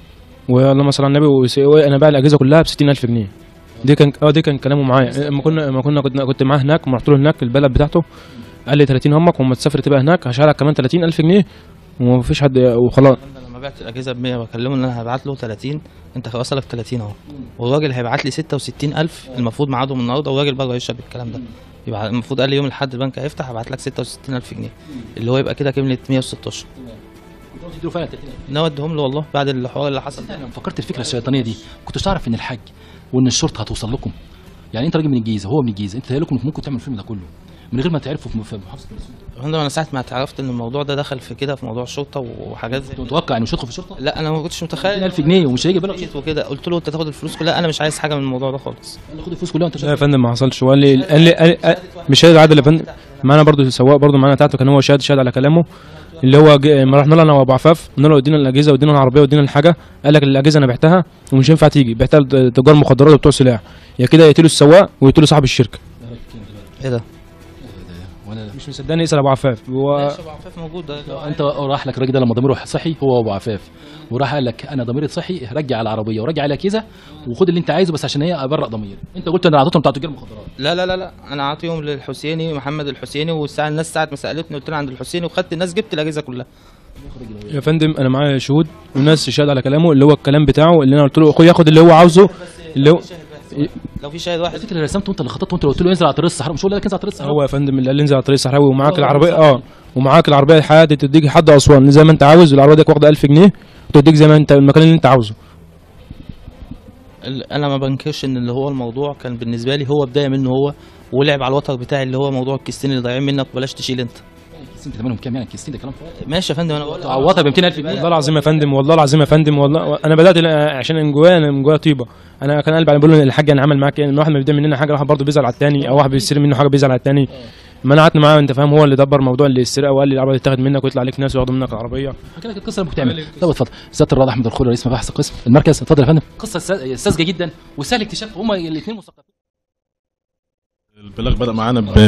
واللهم صل على النبي وس- وانا بايع الاجهزه كلها ب 60000 جنيه دي كان اه دي كان كلامه معايا اما كنا اما كنا كنت, كنت معاه هناك رحت له هناك البلد بتاعته قال لي 30 همك وما تسافر تبقى هناك هشيلك كمان 30000 جنيه ومفيش حد وخلاص أنا لما بعت الاجهزه ب 100 بكلمه ان انا هبعت له 30 انت وصلك 30 اهو والراجل هيبعت لي 66000 المفروض ميعادهم النهارده والراجل بقى يشرب الكلام ده يبقى المفروض قال لي يوم الاحد البنك هيفتح هبعت لك 66000 جنيه اللي هو يبقى كده كملت 116 كنت تديله فعلا 30 ناوي اديهم له والله بعد الحوار اللي حصل انت لما فكرت الفكره الشيطانيه دي كنتش تعرف ان الحج وان الشرطه هتوصل لكم يعني انت راجل من الجيزه هو من الجيزه انت لكم ممكن تعمل الفيلم ده كله من غير ما تعرفوا في في محافظه الاسود الحمد لله انا ساعه ما عرفت ان الموضوع ده دخل في كده في موضوع الشرطه وحاجات زي كنت متوقع انه مش هيدخل في الشرطه لا انا ما كنتش متخيل 1000 جنيه ومش هيجي بالك جيت وكده قلت له انت تاخد الفلوس كلها انا مش عايز حاجه من الموضوع ده خالص قال لي خد الفلوس كلها وانت لا يا فندم ما حصلش وقال لي قال لي, قال لي مش شاهد عادل يا فندم معانا برضو سواق برضو معانا بتاعته كان هو شاهد شاهد على كلامه اللي هو جه- ما رحنا له انا وابو عفاف قلنا له ادينا الاجهزه وادينا العربيه وادينا الحاجه قال لك الاجهزه انا بعتها ومش هينفع تيجي بعتها لتجار مخدرات وبتوع سلاح يا كده يقتلوا السواق ويقتلوا صاحب الشركه ايه ده ولا لا مش مصدقني اسال ابو عفاف هو ماشي ابو عفاف موجود ده انت راح لك الراجل ده لما ضميره صحي هو ابو عفاف وراح قال لك انا ضميري صحي رجع العربيه ورجع الاكيزه وخد اللي انت عايزه بس عشان هي ابرق ضميري انت قلت انا اعطيتهم بتاع تجار مخدرات لا لا لا لا انا عاطيهم للحسيني محمد الحسيني والساعه الناس ساعه ما سالتني قلت لها عند الحسيني وخدت الناس جبت الاجهزه كلها يا فندم انا معايا شهود وناس شهاد على كلامه اللي هو الكلام بتاعه اللي انا قلت له اخويا ياخد اللي هو عاوزه اللي هو لو في شاهد واحد الفكره اللي رسمته انت اللي خططته انت اللي قلت له انزل على طريق الصحراء مش هو اللي قال لك انزل على طريق الصحراء هو يا فندم اللي قال لي انزل على طريق الصحراوي ومعاك العربيه اه ومعاك العربيه الحياه تديك لحد اسوان زي ما انت عاوز العربيه دي واخده 1000 جنيه وتديك زي ما انت المكان اللي انت عاوزه ال- انا ما بنكرش ان اللي هو الموضوع كان بالنسبه لي هو بدايه منه هو ولعب على الوتر بتاعي اللي هو موضوع الكيستين اللي ضايعين منك بلاش تشيل انت الكيستين ثمنهم كام يعني الكيستين ده كلام فاضي ماشي يا فندم انا بقول تعوضها ب 200000 جنيه والله العظيم يا فندم والله العظيم يا فندم والله انا بدات لا- عشان من جوايا انا من جوايا طيبه انا كان قلبي بقول له الحاج انا عمل معاك ايه لما واحد ما بيبدا مننا حاجه واحد برضه بيزعل على الثاني او واحد بيستلم منه حاجه بيزعل على الثاني ما انا قعدت معاه انت فاهم هو اللي دبر موضوع اللي السرقه وقال لي العربيه تتاخد منك ويطلع عليك ناس وياخدوا منك العربيه حكى لك القصه اللي ممكن تعمل طب اتفضل سياده الرائد احمد الخولي رئيس مباحث القسم المركز اتفضل يا فندم قصه سا- ساذجه جدا وسهل اكتشاف هما الاثنين مثقفين البلاغ بدا معانا ب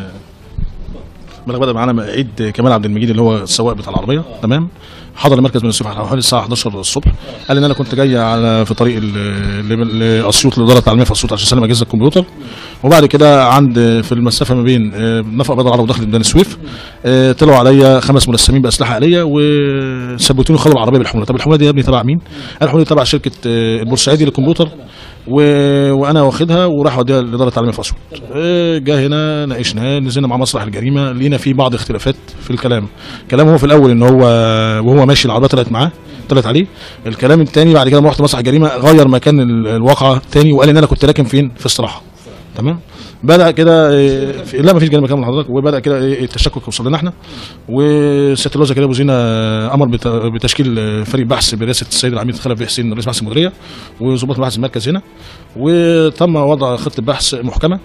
البلاغ بدا معانا عيد كمال عبد المجيد اللي هو السواق بتاع العربيه تمام حضر المركز من الصبح على حوالي الساعه 11 الصبح قال ان انا كنت جاي على في طريق ال- ل- لاسيوط الاداره التعليميه في اسيوط عشان اسلم اجهزه الكمبيوتر وبعد كده عند في المسافه ما بين آه، نفق بدر العرب ودخلة بني سويف آه، طلعوا عليا خمس ملثمين باسلحه آلية وثبتوني وخدوا العربيه بالحموله طب الحموله دي يا ابني تبع مين؟ قال الحموله دي تبع شركه آه، البورسعيدي للكمبيوتر و... وانا واخدها وراح اوديها للاداره التعليميه في اسيوط آه، جه هنا ناقشناه نزلنا مع مسرح الجريمه لقينا في بعض اختلافات في الكلام كلامه هو في الاول ان هو وهو ماشي العربيه طلعت معاه طلعت عليه الكلام الثاني بعد كده لما رحت مسرح الجريمه غير مكان ال- الواقعه تاني وقال ان انا كنت راكن فين في استراحه تمام بدا كده إيه، في- لا ما فيش جريمه كامل حضرتك وبدا كده إيه، التشكك يوصل لنا احنا وسياده اللواء زكريا ابو زينه امر بت- بتشكيل فريق بحث برئاسه السيد العميد خلف بيه حسين رئيس بحث المديريه وظباط بحث المركز هنا وتم وضع خطه بحث محكمه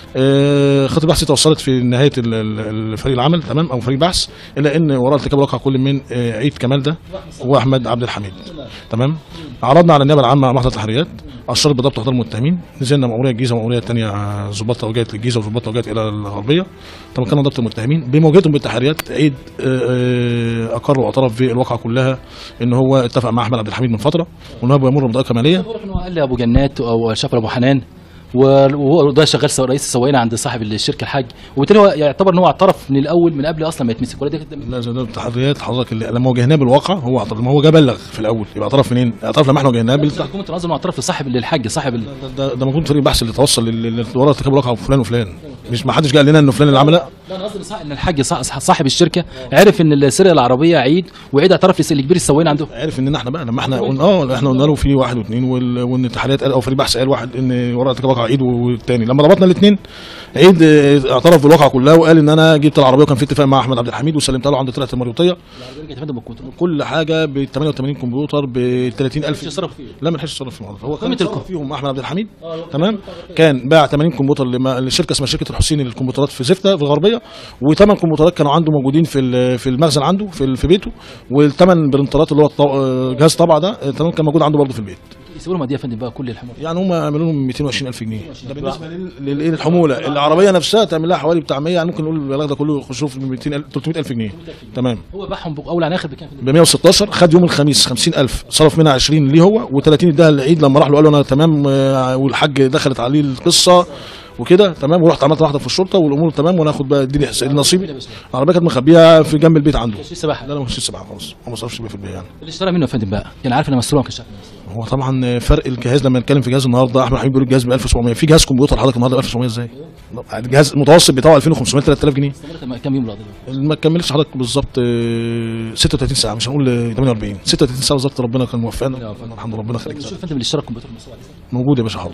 آه، خطه البحث توصلت في نهايه ال- ال- الفريق العمل تمام او فريق بحث الا ان وراء ارتكاب واقع كل من آه، عيد كمال ده واحمد عبد الحميد تمام عرضنا على النيابه العامه محضر التحريات اشرت بضبط احضار المتهمين نزلنا مأموريه الجيزه ومأموريه الثانيه ضباط توجيهات للجيزه وضباط توجيهات الى الغربيه طبعا كان ضبط المتهمين بمواجهتهم بالتحريات عيد آه، آه، اقر واعترف بالواقعه كلها ان هو اتفق مع احمد عبد الحميد من فتره وان هو بيمر بضائقه ماليه بقول انه قال لي ابو جنات او شافر ابو حنان و- وهو ده شغال سواق رئيس السواقين عند صاحب الشركه الحاج وبالتالي هو يعتبر ان هو اعترف من الاول من قبل اصلا ما يتمسك ولا ده كده لا زي ده التحريات حضرتك اللي لما واجهناه بالواقع هو اعترف ما هو جه بلغ في الاول يبقى اعترف منين؟ اعترف لما احنا واجهناه بالتحريات حكومه النظم انه اعترف لصاحب الحاج صاحب ال... ده, ده, ده موجود فريق بحث اللي توصل لل- لل- وراء ارتكاب الواقع فلان وفلان مش ما حدش قال لنا انه فلان اللي عمل لا لا انا قصدي صح- ان الحاج صح- صاحب الشركه عرف ان السرقه العربيه عيد وعيد اعترف لس- لكبير السواقين عنده عرف اننا احنا بقى لما احنا قلنا اه احنا قلنا له في واحد واثنين وال- وان التحريات قال او فريق بحث قال واحد ان وراء ارتكاب واقع عيد والتاني لما ربطنا الاثنين عيد اه، اعترف بالواقعه كلها وقال ان انا جبت العربيه وكان في اتفاق مع احمد عبد الحميد وسلمتها له عند طلعت المريوطيه كل حاجه ب 88 كمبيوتر ب 30000 يتصرف فيه. لا ما لحقش يتصرف في الموضوع هو كان قيمة يتصرف الكم. فيهم احمد عبد الحميد تمام كان باع 80 كمبيوتر لما- لشركه اسمها شركه الحسيني للكمبيوترات في زفته في الغربيه وثمان كمبيوترات كانوا عنده موجودين في ال- في المخزن عنده في ال- في بيته والثمان برنترات اللي هو الط- جهاز طبعه ده آه، تمام كان موجود عنده برضه في البيت يسيبوا لهم قد ايه يا فندم بقى كل الحمول يعني هم عملوا لهم 220000 جنيه ده بالنسبه لل- لل- للحموله العربيه نفسها تعمل لها حوالي بتاع 100 يعني ممكن نقول البلاغ ده كله يخشوا في 200000 300000 جنيه تمام هو باعهم اول عن اخر بكام ب 116 خد يوم الخميس 50000 صرف منها 20 ليه هو و30 اداها للعيد لما راح له قال له انا تمام آه، والحاج دخلت عليه القصه وكده تمام ورحت عملت واحده في الشرطه والامور تمام وانا اخد بقى اديني حس- نصيبي العربيه كانت مخبيها في جنب البيت عنده لسه بقى لا لا مش لسه بقى خالص هو ما صرفش 100% يعني اللي اشترى منه يا فندم بقى كان عارف ان مسروق كشف هو طبعا فرق الجهاز لما نتكلم في جهاز النهارده احمد حبيب بيقول الجهاز ب 1700 في جهاز كمبيوتر حضرتك النهارده ب 1700 ازاي؟ الجهاز المتوسط بتاعه 2500 3000 جنيه كام يوم القضيه ما كملش حضرتك بالظبط آه، 36 ساعه مش هنقول آه، 48 36 ساعه بالظبط ربنا كان موفقنا الحمد لله ربنا يخليك شوف يا فندم اللي اشترى الكمبيوتر مسروق عليه. موجود يا باشا حاضر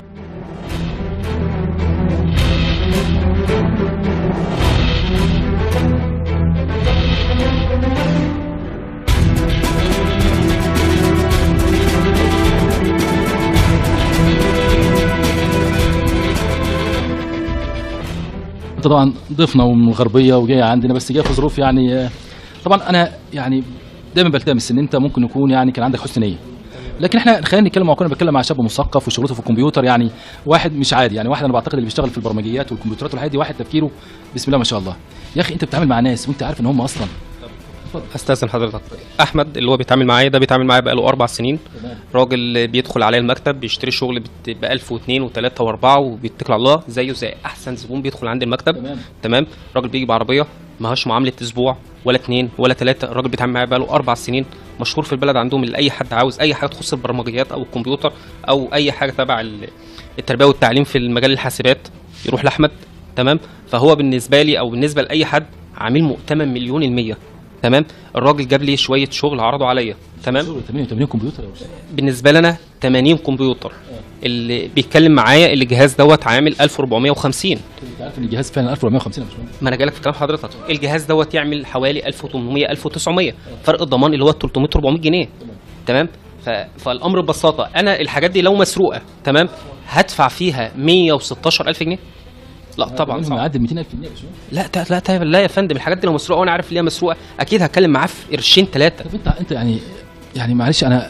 انت طبعا ضيفنا ومن الغربيه وجاي عندنا بس جاي في ظروف يعني آه، طبعا انا يعني دايما بلتمس ان انت ممكن يكون يعني كان عندك حسن نيه لكن احنا خلينا نتكلم مع كنا بتكلم مع شاب مثقف وشغلته في الكمبيوتر يعني واحد مش عادي يعني واحد انا بعتقد اللي بيشتغل في البرمجيات والكمبيوترات والحاجات دي واحد تفكيره بسم الله ما شاء الله يا اخي انت بتتعامل مع ناس وانت عارف ان هم اصلا استاذن حضرتك احمد اللي هو بيتعامل معايا ده بيتعامل معايا بقاله اربع سنين راجل بيدخل عليا المكتب بيشتري شغل ب 1002 و3 و4 وبيتكل على الله زيه زي احسن زبون بيدخل عند المكتب تمام. تمام راجل بيجي بعربيه ما هوش معامله اسبوع ولا اتنين ولا تلاته الراجل بيتعامل معايا بقاله اربع سنين مشهور في البلد عندهم اللي اي حد عاوز اي حاجه تخص البرمجيات او الكمبيوتر او اي حاجه تبع ال- التربيه والتعليم في المجال الحاسبات يروح لاحمد تمام فهو بالنسبه لي او بالنسبه لاي حد عميل مؤتمن مليون المية تمام الراجل جاب لي شويه شغل عرضوا عليا تمام 88 كمبيوتر يا أستاذ. بالنسبه لنا 80 كمبيوتر اللي بيتكلم معايا اللي الجهاز دوت عامل 1450 انت عارف ان الجهاز فعلا 1450 يا باشمهندس ما انا جايلك في كلام حضرتك الجهاز دوت يعمل حوالي 1800 1900 فرق الضمان اللي هو 300 400 جنيه تمام ف... فالامر ببساطه انا الحاجات دي لو مسروقه تمام هدفع فيها 116000 جنيه لا طبعا منهم صعب. يعدي 200000 جنيه يا باشمهندس لا تا- لا تا- لا يا فندم الحاجات دي لو مسروقه وانا عارف ان هي مسروقه اكيد هتكلم معاه في قرشين ثلاثه طب انت انت يعني يعني معلش انا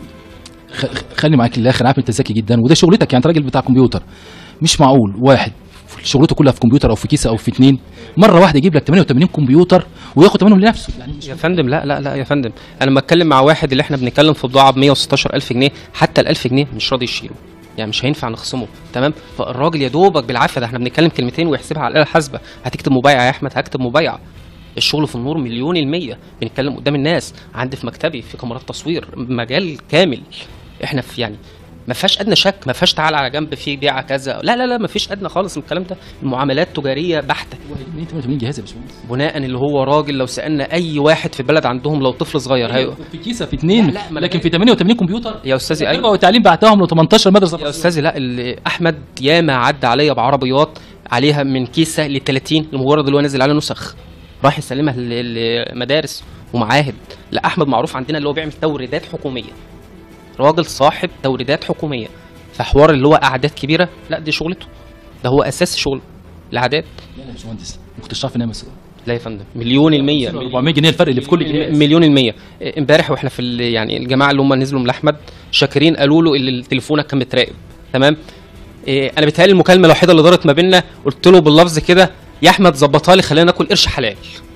خ- خ- خلي معاك للاخر عارف انت ذكي جدا وده شغلتك يعني انت راجل بتاع كمبيوتر مش معقول واحد شغلته كلها في كمبيوتر او في كيسه او في اتنين مره واحده يجيب لك 88 كمبيوتر وياخد ثمنهم لنفسه يعني مش يا فندم لا لا لا يا فندم انا لما اتكلم مع واحد اللي احنا بنتكلم في بضاعه ب 116000 جنيه حتى ال 1000 جنيه مش راضي يشيله يعني مش هينفع نخصمه تمام فالراجل يا دوبك بالعافيه ده احنا بنتكلم كلمتين ويحسبها على الاله الحاسبه هتكتب مبايعه يا احمد هكتب مبايعه الشغل في النور مليون المية بنتكلم قدام الناس عندي في مكتبي في كاميرات تصوير مجال كامل احنا في يعني ما فيهاش ادنى شك ما فيهاش تعال على جنب في بيعه كذا لا لا لا ما فيش ادنى خالص من الكلام ده المعاملات تجاريه بحته 88 جهاز يا باشمهندس بناء اللي هو راجل لو سالنا اي واحد في البلد عندهم لو طفل صغير هي في كيسه في اتنين لا، لا، ما لكن في 88 كمبيوتر يا استاذي التربيه ايوه والتعليم بعتهم ل 18 مدرسه يا استاذي لا اللي احمد ياما عدى عليا بعربيات عليها من كيسه ل 30 لمجرد اللي هو نازل على نسخ راح يسلمها ل- لمدارس ومعاهد لا احمد معروف عندنا اللي هو بيعمل توريدات حكوميه راجل صاحب توريدات حكوميه فحوار اللي هو اعداد كبيره لا دي شغلته ده هو اساس شغل الاعداد لا لا يا باشمهندس ما كنتش عارف ان هي مسروقه لا يا فندم مليون المية 400 جنيه الفرق اللي في كل جهاز مليون المية إيه، امبارح واحنا في ال- يعني الجماعة اللي هم نزلوا من أحمد شاكرين قالوا له اللي تليفونك كان متراقب تمام إيه انا بيتهيألي المكالمة الوحيدة اللي دارت ما بيننا قلت له باللفظ كده يا أحمد ظبطها لي خلينا ناكل قرش حلال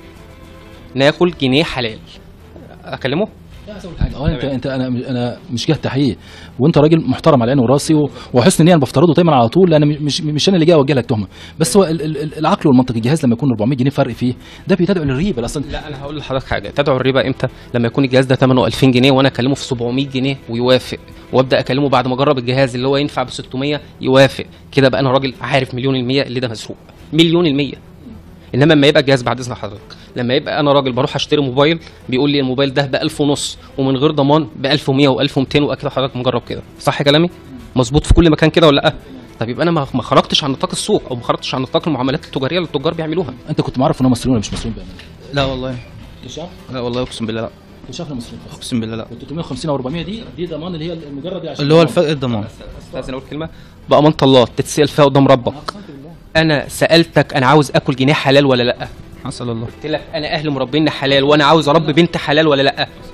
ناكل جنيه حلال أكلمه؟ حاجه اه انت انت انا انا مش جهه تحقيق وانت راجل محترم على عيني وراسي و- وحسن نيه انا بفترضه دايما على طول لان مش مش انا اللي جاي اوجه لك تهمه بس هو ال- ال- العقل والمنطق الجهاز لما يكون 400 جنيه فرق فيه ده بيتدعو للريبه اصلا لا انا هقول لحضرتك حاجه تدعو الربا امتى لما يكون الجهاز ده ثمنه 2000 جنيه وانا اكلمه في 700 جنيه ويوافق وابدا اكلمه بعد ما اجرب الجهاز اللي هو ينفع ب 600 يوافق كده بقى انا راجل عارف مليون المية اللي ده مسروق مليون المية انما لما يبقى الجهاز بعد اذن حضرتك لما يبقى انا راجل بروح اشتري موبايل بيقول لي الموبايل ده ب 1000 ونص ومن غير ضمان ب 1100 و1200 واكيد حضرتك مجرب كده صح كلامي مظبوط في كل مكان كده ولا لا طب يبقى انا ما ما خرجتش عن نطاق السوق او ما خرجتش عن نطاق المعاملات التجاريه اللي التجار بيعملوها انت كنت معرف ان هم مسؤولين ولا مش مسؤولين بامانه لا والله مش عارف لا والله اقسم بالله لا مش عارف مسؤولين اقسم بالله لا 350 او 400 دي دي ضمان اللي هي المجرد عشان اللي هو الفرق الضمان استاذن اقول كلمه بامانه الله تتسال فيها قدام ربك انا سالتك انا عاوز اكل جنيه حلال ولا لا حصل الله قلت لك انا اهل مربيني حلال وانا عاوز اربي بنت حلال ولا لا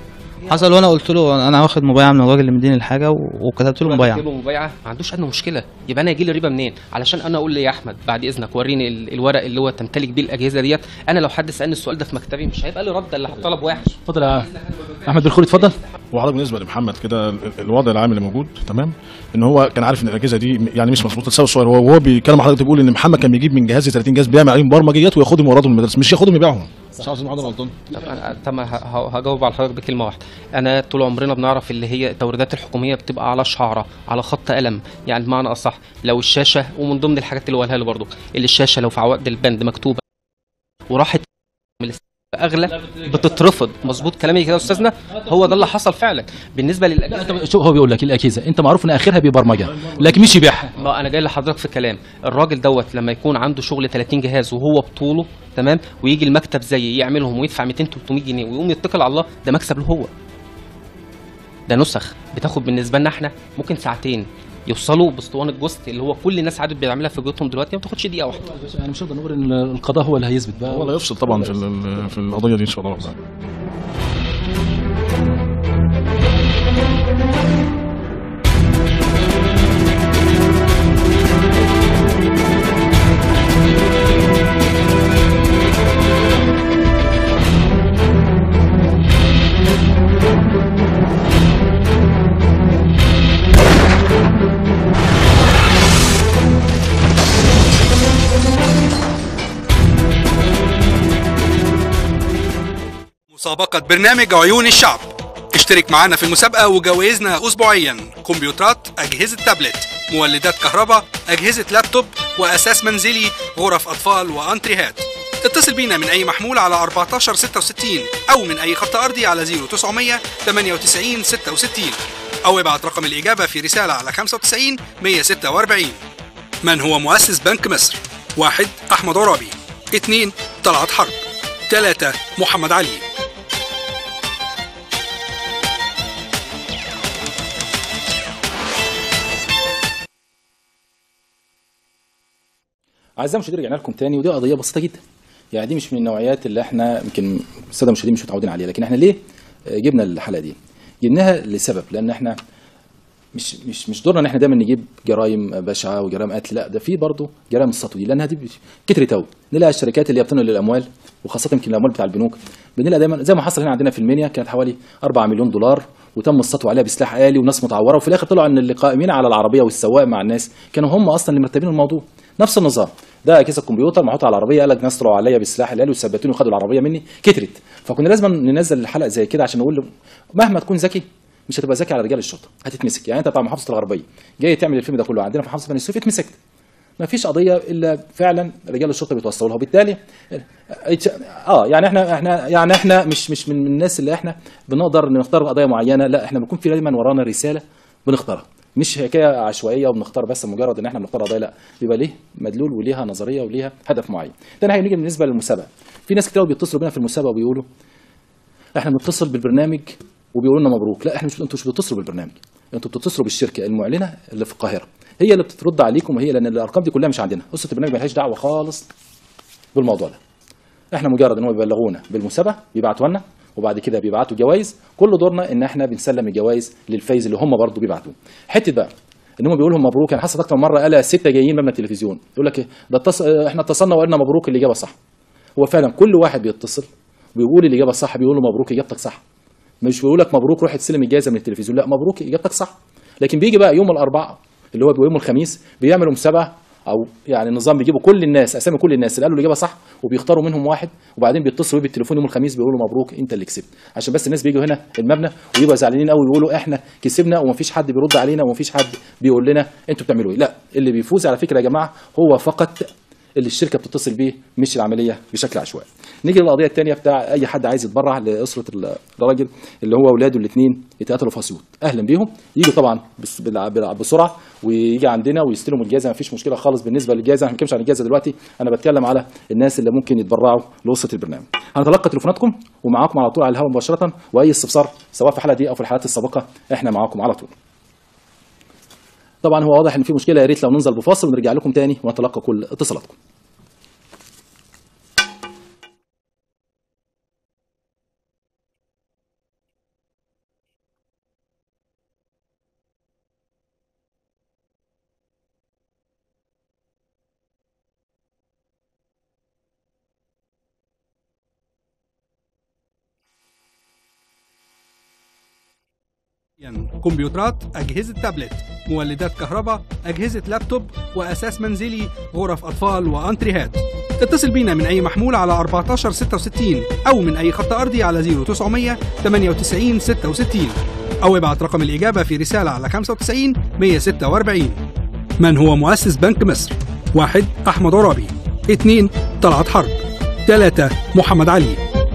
حصل وانا قلت له انا واخد مبايعه من الراجل اللي مديني الحاجه و- وكتبت له مبايعه كتب له مبايعه ما عندوش ادنى مشكله يبقى انا يجي لي ربا منين علشان انا اقول لي يا احمد بعد اذنك وريني ال- الورق اللي هو تمتلك بيه الاجهزه ديت انا لو حد سالني السؤال ده في مكتبي مش هيبقى لي رد اللي طلب وحش اتفضل يا احمد بالخولي اتفضل وحضرتك بالنسبه لمحمد كده ال- الوضع العام اللي موجود تمام ان هو كان عارف ان الاجهزه دي يعني مش مظبوطه تساوي الصغير هو وهو بيتكلم حضرتك بيقول ان محمد كان بيجيب من جهاز 30 جهاز بيعمل عليهم برمجيات وياخدهم ويوردهم المدارس مش ياخدهم يبيعهم صح يا استاذ محمد ولا غلطان طب انا طب ه- ه- هجاوب على حضرتك بكلمه واحده انا طول عمرنا بنعرف اللي هي التوريدات الحكوميه بتبقى على شعره على خط قلم يعني بمعنى اصح لو الشاشه ومن ضمن الحاجات اللي قالها له برضه اللي الشاشه لو في عقد البند مكتوبه وراحت من الس- اغلى بتترفض مظبوط كلامي كده يا استاذنا هو ده اللي حصل فعلا بالنسبه للاجهزه شوف هو بيقول لك الاجهزه انت معروف ان اخرها ببرمجه لكن مش يبيعها ما انا جاي لحضرتك في كلام الراجل دوت لما يكون عنده شغل 30 جهاز وهو بطوله تمام ويجي المكتب زي يعملهم ويدفع 200 300 جنيه ويقوم يتكل على الله ده مكسب له هو ده نسخ بتاخد بالنسبه لنا احنا ممكن ساعتين يوصلوا باسطوانه جوست اللي هو كل الناس عادت بتعملها في بيوتهم دلوقتي ما بتاخدش دقيقه واحده يعني مش هنقدر نقول ان القضاء هو اللي هيثبت بقى هو اللي هيفصل طبعا في ال- في القضيه دي ان شاء الله مسابقة برنامج عيون الشعب اشترك معنا في المسابقة وجوائزنا أسبوعيا كمبيوترات أجهزة تابلت مولدات كهرباء أجهزة لابتوب وأساس منزلي غرف أطفال وأنتريهات اتصل بينا من أي محمول على 1466 أو من أي خط أرضي على 0900 98 66 أو ابعت رقم الإجابة في رسالة على 95 146 من هو مؤسس بنك مصر؟ واحد أحمد عرابي اثنين طلعت حرب ثلاثة محمد علي اعزائي المشاهدين رجعنا لكم تاني ودي قضيه بسيطه جدا يعني دي مش من النوعيات اللي احنا يمكن الساده المشاهدين مش متعودين عليها لكن احنا ليه آه، جبنا الحلقه دي جبناها لسبب لان احنا مش مش مش دورنا ان احنا دايما نجيب جرائم بشعه وجرائم قتل لا ده في برضه جرائم السطو دي لانها دي بت- كترت قوي نلاقي الشركات اللي هي بتنقل الاموال وخاصه يمكن الاموال بتاع البنوك بنلاقي دايما زي ما حصل هنا عندنا في المنيا كانت حوالي 4 مليون دولار وتم السطو عليها بسلاح آلي وناس متعوره وفي الاخر طلعوا ان اللي قائمين على العربيه والسواق مع الناس كانوا هم اصلا اللي مرتبين الموضوع نفس النظام ده اجهزه الكمبيوتر محطوط على العربيه قال لك ناس طلعوا عليا بالسلاح الآلي وثبتوني وخدوا العربيه مني كترت فكنا لازم ننزل الحلقه زي كده عشان نقول له مهما تكون ذكي مش هتبقى ذكي على رجال الشرطه هتتمسك يعني انت بتاع محافظه الغربيه جاي تعمل الفيلم ده كله عندنا في محافظه بني سويف اتمسكت ما فيش قضيه الا فعلا رجال الشرطه بيتوصلوا لها وبالتالي اه يعني احنا احنا يعني احنا مش مش من الناس اللي احنا بنقدر نختار قضايا معينه لا احنا بيكون في دايما ورانا رساله بنختارها مش حكايه عشوائيه وبنختار بس مجرد ان احنا بنختار قضايا لا بيبقى ليه مدلول وليها نظريه وليها هدف معين ده نهايه نيجي بالنسبه للمسابقه في ناس كتير بيتصلوا بينا في المسابقه وبيقولوا احنا بنتصل بالبرنامج وبيقولوا لنا مبروك لا احنا مش انتوا مش بتتصلوا بالبرنامج انتوا بتتصلوا بالشركه المعلنه اللي في القاهره هي اللي بترد عليكم وهي لان الارقام دي كلها مش عندنا قصه البرنامج ملهاش دعوه خالص بالموضوع ده احنا مجرد ان هم بيبلغونا بالمسابقه بيبعتوا لنا وبعد كده بيبعتوا جوائز كل دورنا ان احنا بنسلم الجوائز للفايز اللي هم برضه بيبعتوه حته بقى ان هم بيقولوا لهم مبروك انا حصلت اكتر من مره قال سته جايين مبنى التلفزيون يقول لك إيه، ده اتص... احنا اتصلنا وقلنا مبروك الاجابه صح هو فعلا كل واحد بيتصل بيقول الاجابه الصح بيقول له مبروك اجابتك صح مش بيقول لك مبروك روح تستلم الجائزه من التلفزيون لا مبروك اجابتك صح لكن بيجي بقى يوم الاربعاء اللي هو يوم الخميس بيعملوا مسابقه او يعني النظام بيجيبوا كل الناس اسامي كل الناس اللي قالوا الاجابه صح وبيختاروا منهم واحد وبعدين بيتصلوا بيه بالتليفون يوم الخميس بيقولوا مبروك انت اللي كسبت عشان بس الناس بيجوا هنا المبنى ويبقوا زعلانين قوي ويقولوا احنا كسبنا ومفيش حد بيرد علينا ومفيش حد بيقول لنا انتوا بتعملوا ايه لا اللي بيفوز على فكره يا جماعه هو فقط اللي الشركه بتتصل بيه مش العمليه بشكل عشوائي. نيجي للقضيه الثانيه بتاع اي حد عايز يتبرع لاسره ال- الراجل اللي هو اولاده الاثنين يتقاتلوا في اسيوط، اهلا بيهم يجوا طبعا بس- بالع- بالع- بسرعه ويجي عندنا ويستلموا الجائزه مفيش مشكله خالص بالنسبه للجائزه انا ما بتكلمش عن الجائزه دلوقتي انا بتكلم على الناس اللي ممكن يتبرعوا لاسره البرنامج. هنتلقى تليفوناتكم ومعاكم على طول على الهواء مباشره واي استفسار سواء في الحلقه دي او في الحلقات السابقه احنا معاكم على طول. طبعا هو واضح ان في مشكله يا ريت لو ننزل بفاصل ونرجع لكم تاني ونتلقى كل اتصالاتكم. كمبيوترات أجهزة تابلت مولدات كهرباء أجهزة لابتوب وأساس منزلي غرف أطفال وأنتريهات اتصل بينا من أي محمول على 1466 أو من أي خط أرضي على 0900 98 66 أو ابعت رقم الإجابة في رسالة على 95 146 من هو مؤسس بنك مصر؟ واحد أحمد عرابي اثنين طلعت حرب ثلاثة محمد علي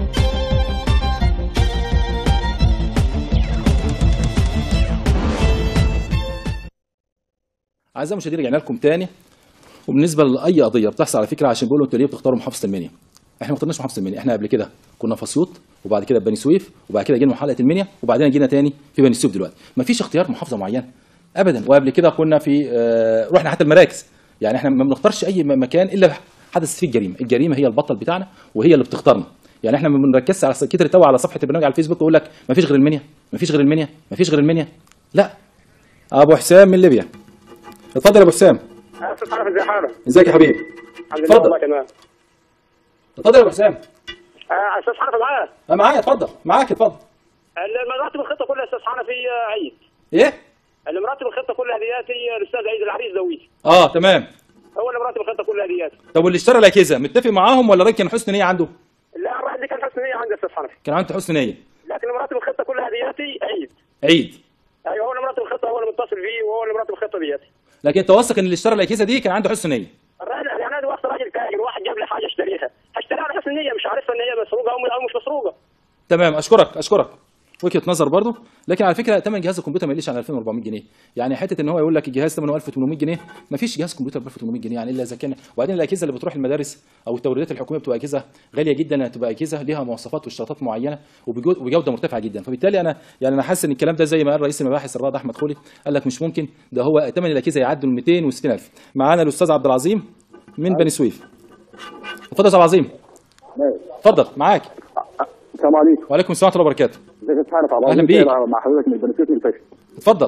اعزائي المشاهدين رجعنا لكم تاني وبالنسبه لاي قضيه بتحصل على فكره عشان بيقولوا انتوا ليه بتختاروا محافظه المنيا احنا ما اخترناش محافظه المنيا احنا قبل كده كنا في اسيوط وبعد كده في بني سويف وبعد كده جينا حلقه المنيا وبعدين جينا تاني في بني سويف دلوقتي ما فيش اختيار محافظه معينه ابدا وقبل كده كنا في آه، رحنا حتى المراكز يعني احنا ما بنختارش اي م- مكان الا حدث فيه الجريمه الجريمه هي البطل بتاعنا وهي اللي بتختارنا يعني احنا ما بنركزش على كتر تو على صفحه البرنامج على الفيسبوك ويقول لك ما فيش غير المنيا ما فيش غير المنيا ما فيش غير المنيا لا ابو حسام من ليبيا اتفضل يا ابو حسام استاذ حنفي ازي حالك؟ ازيك يا حبيبي الحمد لله اتفضل. والله تمام اتفضل يا ابو حسام آه، استاذ حنفي معايا أنا معايا اتفضل معاك اتفضل المراتب الخطه كلها استاذ حنفي آه، عيد ايه المراتب الخطه كلها هدياتي الاستاذ عيد العريس زويج اه تمام هو اللي مراتب الخطه كلها هدياتي طب واللي اشترى الاجهزه متفق معاهم ولا الراجل كان حسن نيه عنده لا الواحد اللي كان حسن نيه عند استاذ حنفي كان عنده حسن نيه لكن مراتب الخطه كلها هدياتي عيد عيد ايوه هو اللي مراتب الخطه هو اللي متصل فيه وهو اللي مراتب الخطه دياتي لكن انت واثق ان اللي اشترى الاجهزه دي كان عنده حسن نيه الراجل يعني انا دلوقتي راجل تاجر واحد جاب لي حاجه اشتريها هشتريها على حسن نيه مش عارفها ان هي مسروقه او أو مش مسروقه تمام اشكرك اشكرك وجهه نظر برضه لكن على فكره ثمن جهاز الكمبيوتر ما يقلش عن 2400 جنيه يعني حته ان هو يقول لك الجهاز ثمنه 1800 جنيه ما فيش جهاز كمبيوتر ب 1800 جنيه يعني الا اذا كان وبعدين الاجهزه اللي بتروح المدارس او التوريدات الحكوميه بتبقى اجهزه غاليه جدا هتبقى اجهزه ليها مواصفات واشتراطات معينه وبجو- وبجوده مرتفعه جدا فبالتالي انا يعني انا حاسس ان الكلام ده زي ما قال رئيس المباحث الرائد احمد خولي قال لك مش ممكن ده هو ثمن الاجهزه يعدوا ال 260000 معانا الاستاذ عبد العظيم من بني سويف اتفضل يا استاذ عبد العظيم اتفضل معاك السلام عليكم وعليكم السلام ورحمه الله وبركاته ازيك يا استاذ حنفي عبد أهلا العزيز بيك. مع حضرتك من البنفيت من الفاشن اتفضل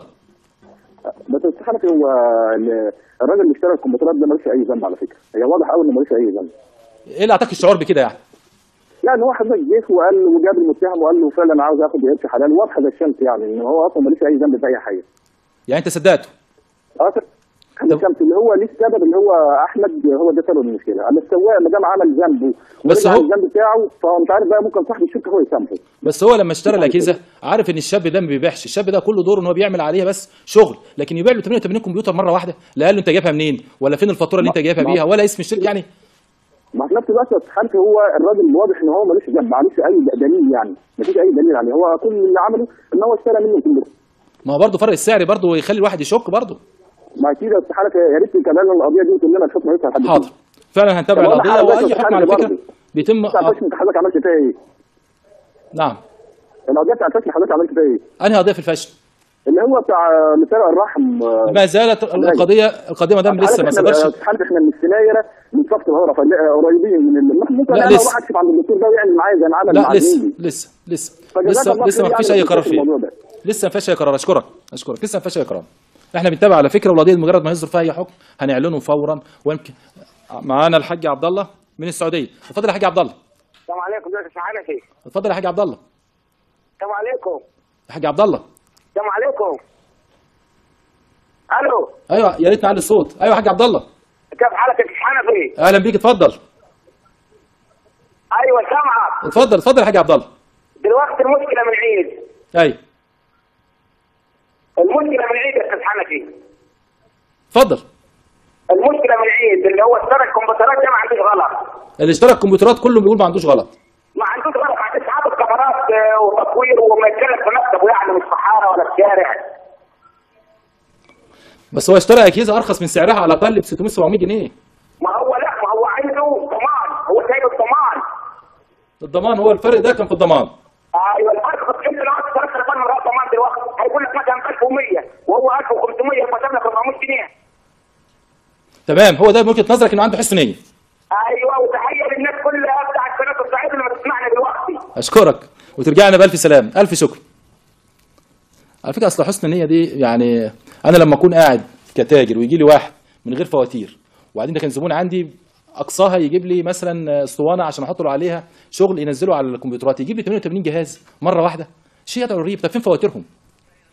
بس استاذ حنفي هو ال- الراجل اللي اشترى الكمبيوترات ده ملوش اي ذنب على فكره هي واضح قوي انه ملوش اي ذنب ايه اللي اعطاك الشعور بكده يعني يعني هو حضرتك جه وقال وجاب المتهم وقال له فعلا عاوز اخد قرش حلال واضحه زي الشمس يعني ان هو اصلا ملوش اي ذنب في اي حاجه يعني انت صدقته اه خلي الشمس اللي هو ليه السبب اللي هو احمد هو ده سبب المشكله اما السواق ما دام عمل ذنبه بس ورجع هو- عن الذنب بتاعه فهو مش عارف بقى ممكن صاحب الشركه هو يسامحه بس هو لما اشترى الاجهزه عارف ان الشاب ده ما بيبيعش الشاب ده كله دوره ان هو بيعمل عليها بس شغل لكن يبيع له 88 كمبيوتر مره واحده لا قال له انت جايبها منين ولا فين الفاتوره اللي انت جايبها ما- بيها ولا اسم الشركه يعني ما في نفس الوقت يا استاذ حنفي هو الراجل واضح ان هو ملوش ذنب معلوش اي دليل يعني مفيش اي دليل عليه هو كل اللي عمله ان هو اشترى منه الكمبيوتر ما هو برضه فرق السعر برضه يخلي الواحد يشك برضه ما اكيد يا استاذ حنفي يا ريت كمان القضيه دي كلنا نشوفها لسه لحد حاضر فعلا هنتابع طب واضح القضيه حضرتك واي يا حكم أستاذ على حنفي فكره برضه. بيتم بتاع آه. الفشل حضرتك عملت فيها ايه؟ نعم القضيه بتاع الفشل حضرتك عملت فيها ايه؟ انهي قضيه في الفشل اللي هو بتاع مثال الرحم آه، ما زالت القضيه القضيه ما دام لسه ما احنا صدرش يا أستاذ حنفي احنا من السنايره من صفة الهرة قريبين من ال- ممكن لا، انا لسه. اروح اكشف عند الدكتور ده ويعمل معايا زي ما عمل لا مع لسه زميلي. لسه لسه فجزاك لسه الله لسه خير ما فيش يعني اي قرار في فيه الموضوع ده. لسه ما فيش اي قرار اشكرك اشكرك لسه ما فيش اي قرار احنا بنتابع على فكره والقضيه مجرد ما يصدر فيها اي حكم هنعلنه فورا ويمكن معانا الحاج عبد الله من السعوديه اتفضل يا حاج عبد الله السلام عليكم ازيك يا استاذ حنفي اتفضل يا حاج عبد الله السلام عليكم يا حاج عبد الله السلام عليكم الو ايوه يا ريت نعلي الصوت ايوه يا حاج عبد الله كيف حالك يا استاذ حنفي؟ اهلا بيك اتفضل ايوه سامعك اتفضل اتفضل يا حاج عبد الله دلوقتي المشكله من عيد ايوه المشكله من عيد يا استاذ حنفي اتفضل المشكله من عيد اللي هو اشترى الكمبيوترات ده ما عندوش غلط اللي اشترى الكمبيوترات كله بيقول ما عندوش غلط ما عندوش غلط عندوش حاطط كاميرات آه، وتصوير وما يتكلم في مكتبه يعني مش في حاره ولا في شارع بس هو اشترى اجهزه ارخص من سعرها على الاقل ب 600 700 جنيه ما هو لا ما هو عنده ضمان هو جايب الضمان الضمان هو الفرق ده كان في الضمان ايوه الارخص انت لو عايز تشتري تليفون من غير ضمان دلوقتي هيقول لك مثلا 1100 وهو 1500 يبقى جاب لك 400 جنيه تمام هو ده من وجهه نظرك انه عنده حسن نيه ايوه وتحيه للناس كلها بتاعت قناه الصعيد اللي بتسمعنا دلوقتي اشكرك وترجعنا بالف سلام الف شكر على فكره اصل حسن النيه دي يعني انا لما اكون قاعد كتاجر ويجي لي واحد من غير فواتير وبعدين ده كان زبون عندي اقصاها يجيب لي مثلا اسطوانه عشان احط له عليها شغل ينزله على الكمبيوترات يجيب لي 88 جهاز مره واحده شيء يدعو الريب طب فين فواتيرهم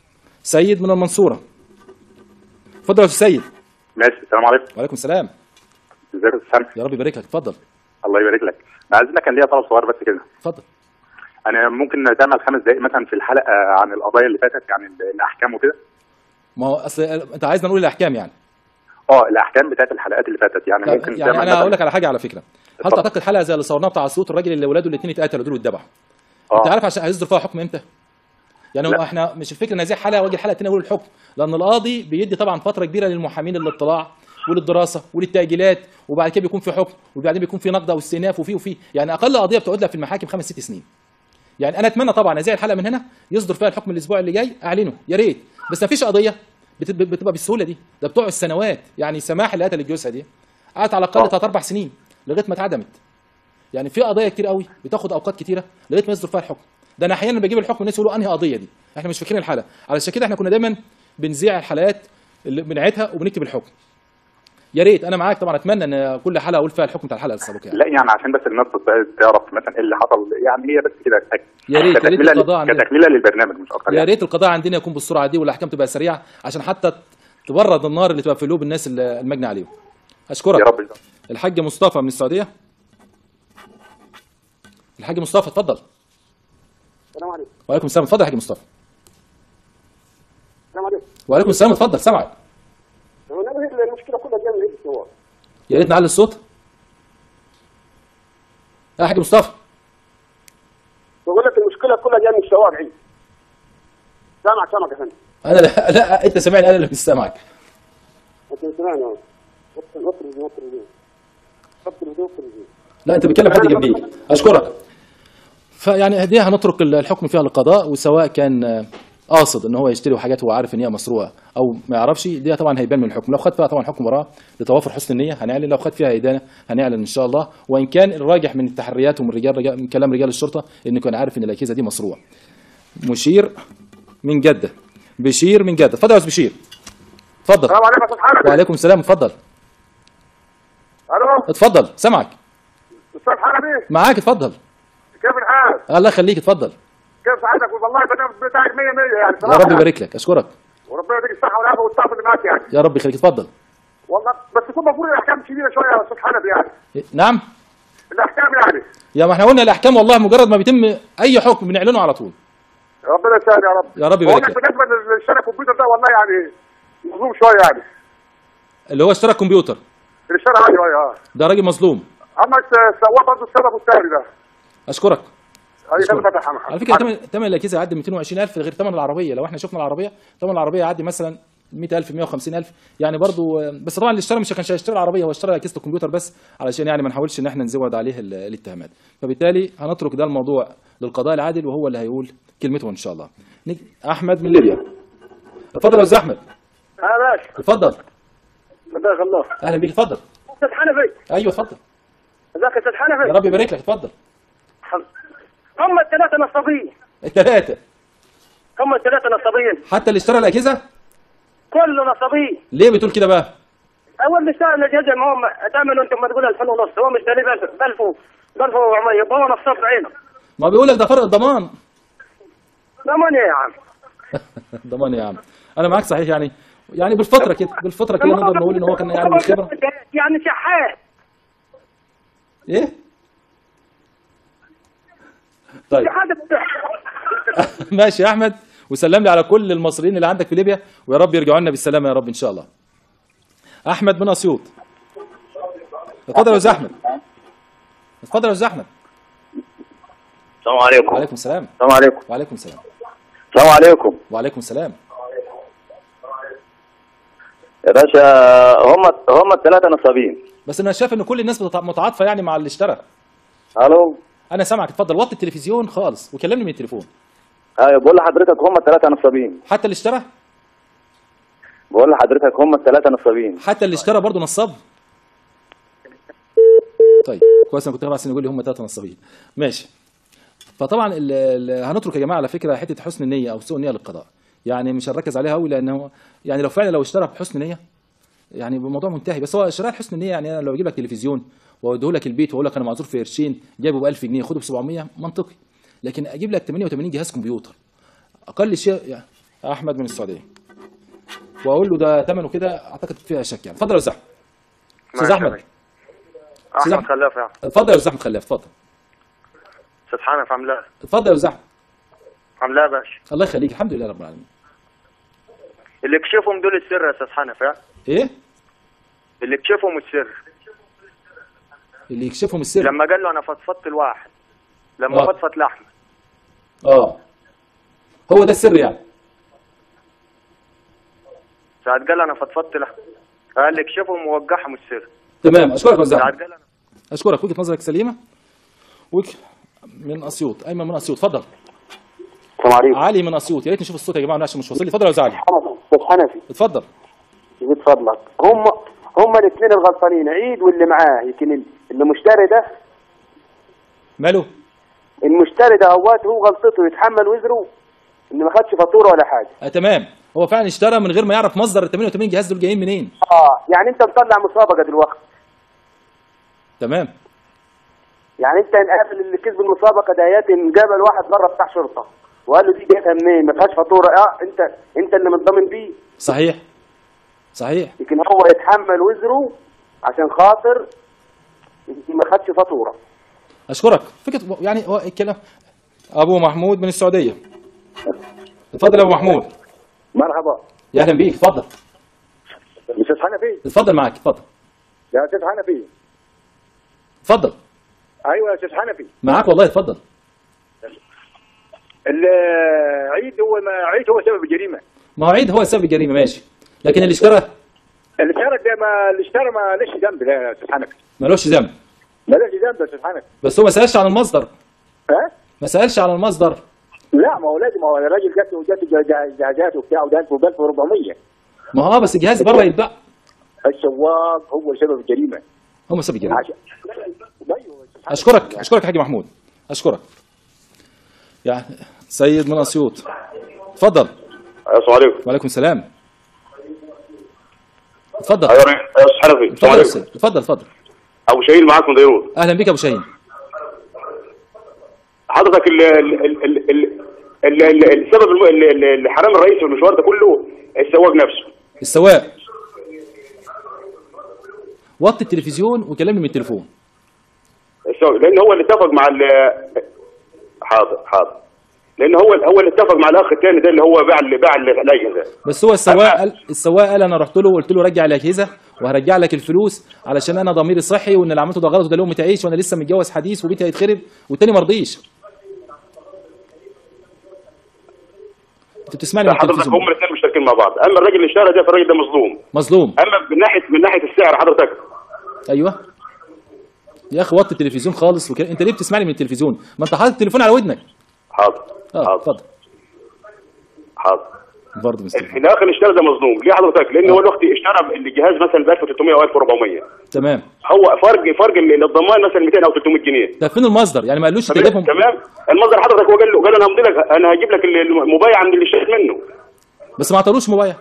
سيد من المنصوره اتفضل يا استاذ سيد ماشي السلام عليكم وعليكم السلام ازيك يا استاذ يا رب يبارك لك اتفضل الله يبارك لك عايزنا كان ليا طلب صغير بس كده اتفضل انا ممكن تعمل خمس دقائق مثلا في الحلقه عن القضايا اللي فاتت يعني ال- الاحكام وكده ما هو اصل انت عايزنا نقول الاحكام يعني اه الاحكام بتاعت الحلقات اللي فاتت يعني ممكن يعني تعمل انا هقول مثلاً- لك على حاجه على فكره هل تعتقد حلقه زي اللي صورناها بتاع صوت الراجل اللي ولاده الاثنين اتقتلوا دول واتذبحوا انت عارف عشان هيصدر فيها حكم امتى يعني هو لا. احنا مش الفكره ان زي حلقه واجي الحلقه الثانيه اقول الحكم لان القاضي بيدي طبعا فتره كبيره للمحامين للاطلاع وللدراسه وللتاجيلات وبعد كده بيكون في حكم وبعدين بيكون في نقد او استئناف وفي وفي يعني اقل قضيه بتقعد لها في المحاكم خمس ست سنين يعني انا اتمنى طبعا زي الحلقه من هنا يصدر فيها الحكم الاسبوع اللي جاي اعلنه يا ريت بس ما فيش قضيه بت- بتبقى بالسهوله دي ده بتوع السنوات يعني سماح اللي قتل الجثه دي قعدت على الاقل ثلاث اربع سنين لغايه ما اتعدمت يعني في قضايا كتير قوي بتاخد اوقات كتيره لغايه ما يصدر فيها الحكم ده انا احيانا بجيب الحكم الناس يقولوا انهي قضيه دي احنا مش فاكرين الحلقه علشان كده احنا كنا دايما بنذيع الحلقات اللي بنعيدها وبنكتب الحكم يا ريت انا معاك طبعا اتمنى ان كل حلقه اقول فيها الحكم بتاع الحلقه السابقه يعني لا يعني عشان بس الناس تت- تعرف مثلا ايه اللي حصل يعني هي بس كده يا ريت- يا ريت كتكملة- القضاء عندنا. كتكمله للبرنامج مش اكتر يا يعني ريت القضاء عندنا يكون بالسرعه دي والاحكام تبقى سريعه عشان حتى تبرد النار اللي تبقى في قلوب الناس اللي المجني عليهم اشكرك يا رب الحاج مصطفى من السعوديه الحاج مصطفى اتفضل السلام عليكم وعليكم السلام اتفضل يا حاج مصطفى السلام عليكم وعليكم السلام اتفضل سامعك هو انا المشكله كلها جايه من عيد الثوار يا ريت نعلي الصوت يا حاج مصطفى بقول لك المشكله كلها جايه من الشوارع عيد سامعك سامعك يا فندم انا لا, لا انت سامعني انا اللي مش سامعك انت سامعني اهو وطي وطي الهدوء وطي الهدوء وطي الهدوء وطي الهدوء لا انت بتكلم حد جنبيك اشكرك فيعني دي هنترك الحكم فيها للقضاء وسواء كان آه، قاصد ان هو يشتري حاجات هو عارف ان هي مسروقه او ما يعرفش دي طبعا هيبان من الحكم لو خد فيها طبعا حكم وراه لتوافر حسن النيه هنعلن لو خد فيها ادانه هنعلن ان شاء الله وان كان الراجح من التحريات ومن رجال, رجال من كلام رجال الشرطه انه كان عارف ان الاجهزه دي مسروقه مشير من جده بشير من جده اتفضل يا استاذ بشير اتفضل السلام عليكم يا استاذ حنفي وعليكم السلام اتفضل الو اتفضل سامعك استاذ حنفي معاك اتفضل كيف الحال؟ الله يخليك اتفضل كيف صحتك؟ والله البرنامج بتاعك 100 100 يعني يا صراحه رب يبارك لك اشكرك وربنا يديك الصحه والعافيه والتعب اللي معاك يعني يا رب يخليك اتفضل والله بس يكون المفروض الاحكام شديده شويه يا استاذ حنفي يعني نعم الاحكام يعني يا ما احنا قلنا الاحكام والله مجرد ما بيتم اي حكم بنعلنه على طول ربنا يسهل يا رب يا رب بقول يبارك لك لك بالنسبه للشارع الكمبيوتر ده والله يعني مظلوم شويه يعني اللي هو اشترى كمبيوتر الشارع ايوه ايوه ده راجل مظلوم اما السواق برضه السبب والتاني ده اشكرك هذه كلمه فتح محمد على فكره ثمن ثمن الاجهزه يعدي 220000 غير ثمن العربيه لو احنا شفنا العربيه ثمن العربيه يعدي مثلا 100000 150000 يعني برضو بس طبعا اللي اشترى مش كانش هيشتري العربيه هو اشترى اجهزه الكمبيوتر بس علشان يعني ما نحاولش ان احنا نزود عليه ال- الاتهامات فبالتالي هنترك ده الموضوع للقضاء العادل وهو اللي هيقول كلمته ان شاء الله نج- احمد من ليبيا اتفضل يا استاذ احمد اه ماشي اتفضل جزاك الله اهلا بيك اتفضل استاذ حنفي ايوه اتفضل ازيك يا استاذ حنفي يا رب يبارك لك اتفضل هم الثلاثه نصابين الثلاثه هم الثلاثه نصابين حتى اللي اشترى الاجهزه كله نصابين ليه بتقول كده بقى اول اللي اشترى الاجهزه ما هم تعملوا انتم ما تقول 2000 ونص هو مشتري ب 1000 ب 1000 ب 1400 يبقى هو نصاب بعينه ما بيقول لك ده فرق الضمان ضمان ايه يا عم ضمان يا عم انا معاك صحيح يعني يعني بالفتره كده بالفتره كده نقدر نقول ان هو كان يعني من الخبره يعني شحات ايه طيب ماشي يا احمد وسلم لي على كل المصريين اللي عندك في ليبيا ويا رب يرجعوا لنا بالسلامه يا رب ان شاء الله احمد من اسيوط اتفضل يا استاذ احمد اتفضل يا استاذ احمد السلام عليكم وعليكم السلام السلام عليكم وعليكم السلام السلام عليكم وعليكم السلام يا باشا هم هم الثلاثه نصابين بس انا شايف ان كل الناس بتتع- متعاطفه يعني مع اللي اشترى الو انا سامعك اتفضل وطي التلفزيون خالص وكلمني من التليفون ايوه بقول لحضرتك هم الثلاثه نصابين حتى اللي اشترى بقول لحضرتك هم الثلاثه نصابين حتى اللي اشترى برضه نصاب طيب كويس انا كنت اربع سنين يقول لي هم ثلاثه نصابين ماشي فطبعا ال- ال- هنترك يا جماعه على فكره حته حسن النيه او سوء النيه للقضاء يعني مش هنركز عليها قوي لانه يعني لو فعلا لو اشترى بحسن نيه يعني الموضوع منتهي بس هو شراء حسن النيه يعني انا لو اجيب لك تلفزيون واوديه لك البيت واقول لك انا معذور في قرشين جايبه ب 1000 جنيه خده ب 700 منطقي لكن اجيب لك 88 جهاز كمبيوتر اقل شيء يعني احمد من السعوديه واقول له ده ثمنه كده اعتقد فيها شك يعني اتفضل يا استاذ احمد استاذ ماشي احمد يا أستاذ احمد أحمد. خلاف يا اتفضل يا استاذ احمد خلاف اتفضل استاذ حنف عامل ايه؟ اتفضل يا استاذ احمد عامل ايه يا باشا؟ الله يخليك الحمد لله رب العالمين اللي كشفهم دول السر يا استاذ حنف يا ايه اللي كشفهم السر اللي يكشفهم السر لما قال له انا فضفضت لواحد لما آه. فضفض لحمه اه هو ده السر يعني ساعة قال انا فضفضت لحمه قال لي كشفهم ووقعهم السر تمام اشكرك يا استاذ ساعة احمد قال انا اشكرك وجهه نظرك سليمه وك من اسيوط ايمن من اسيوط اتفضل السلام عليكم علي من اسيوط يا ريت نشوف الصوت يا جماعه عشان مش واصل لي اتفضل يا استاذ علي استاذ حنفي اتفضل يزيد فضلك هم هم الاثنين الغلطانين عيد واللي معاه يمكن اللي مشتري ده ماله المشتري ده اوقات هو غلطته يتحمل وزره ان ما خدش فاتوره ولا حاجه آه تمام هو فعلا اشترى من غير ما يعرف مصدر ال 88 جهاز دول جايين منين اه يعني انت مطلع مسابقه دلوقتي تمام يعني انت قابل اللي كسب المسابقه ديات قابل واحد بره بتاع شرطه وقال له دي جايبها منين ما فيهاش فاتوره اه انت انت اللي متضامن بيه صحيح صحيح لكن هو يتحمل وزره عشان خاطر ما خدش فاتوره اشكرك فكره يعني هو الكلام ابو محمود من السعوديه اتفضل يا ابو محمود مرحبا يا اهلا بيك اتفضل استاذ حنفي اتفضل معاك اتفضل يا استاذ حنفي اتفضل ايوه يا استاذ حنفي معاك والله اتفضل العيد هو ما عيد هو سبب الجريمه ما هو عيد هو سبب الجريمه ماشي لكن اللي اشترى اللي اشترى ده ما اللي اشترى ما ليش ذنب ده يا استاذ حنفي مالوش ذنب ما ليش ذنب يا استاذ حنفي بس هو ما سالش عن المصدر ها ما سالش عن المصدر لا ما هو لازم هو الراجل جات جات جهازات وبتاع وده 1400 ما هو اه بس الجهاز بره يتباع السواق هو سبب الجريمه هو سبب الجريمه عشان اشكرك اشكرك يا حاج محمود اشكرك يعني سيد من اسيوط اتفضل السلام عليكم وعليكم السلام اتفضل ايوه يا استاذ حنفي السلام اتفضل يا عليكم أستاذ. اتفضل اتفضل ابو شاهين معاك من بيروت اهلا بك يا ابو شاهين حضرتك ال ال ال ال ال ال ال السبب الم- ال- ال- الحرام الرئيسي في المشوار ده كله السواق نفسه السواق وطي التلفزيون وكلمني من التليفون السواق لان هو اللي اتفق مع ال حاضر حاضر لان هو هو اللي اتفق مع الاخ الثاني ده اللي هو باع ال- باع ال- الاجهزه بس هو السواق قال السواق قال انا رحت له وقلت له رجع الاجهزه وهرجع لك الفلوس علشان انا ضميري صحي وان اللي عملته ده غلط وده لقمه عيش وانا لسه متجوز حديث وبيتي هيتخرب والتاني ما رضيش انت بتسمعني من حضرتك التلفزيون هم الاثنين مشتركين مع بعض اما الراجل اللي اشترى ده فالراجل ده مظلوم مظلوم اما من ناحيه من ناحيه السعر حضرتك ايوه يا اخي وطي التلفزيون خالص وكده انت ليه بتسمعني من التلفزيون ما انت حاطط التليفون على ودنك حاضر اه اتفضل حاضر برضه مستر الاخ اللي اشترى ده مظلوم ليه حضرتك لان هو الاخت اشترى الجهاز مثلا ب 1300 او 1400 تمام هو فرق فرق ال- الضمان مثلا 200 او 300 جنيه طب فين المصدر يعني ما قالوش تمام تجيبهم تمام المصدر حضرتك هو قال له قال له انا همضي لك انا هجيب لك ال- المبايع عند اللي اشتريت منه بس ما عطلوش موبايل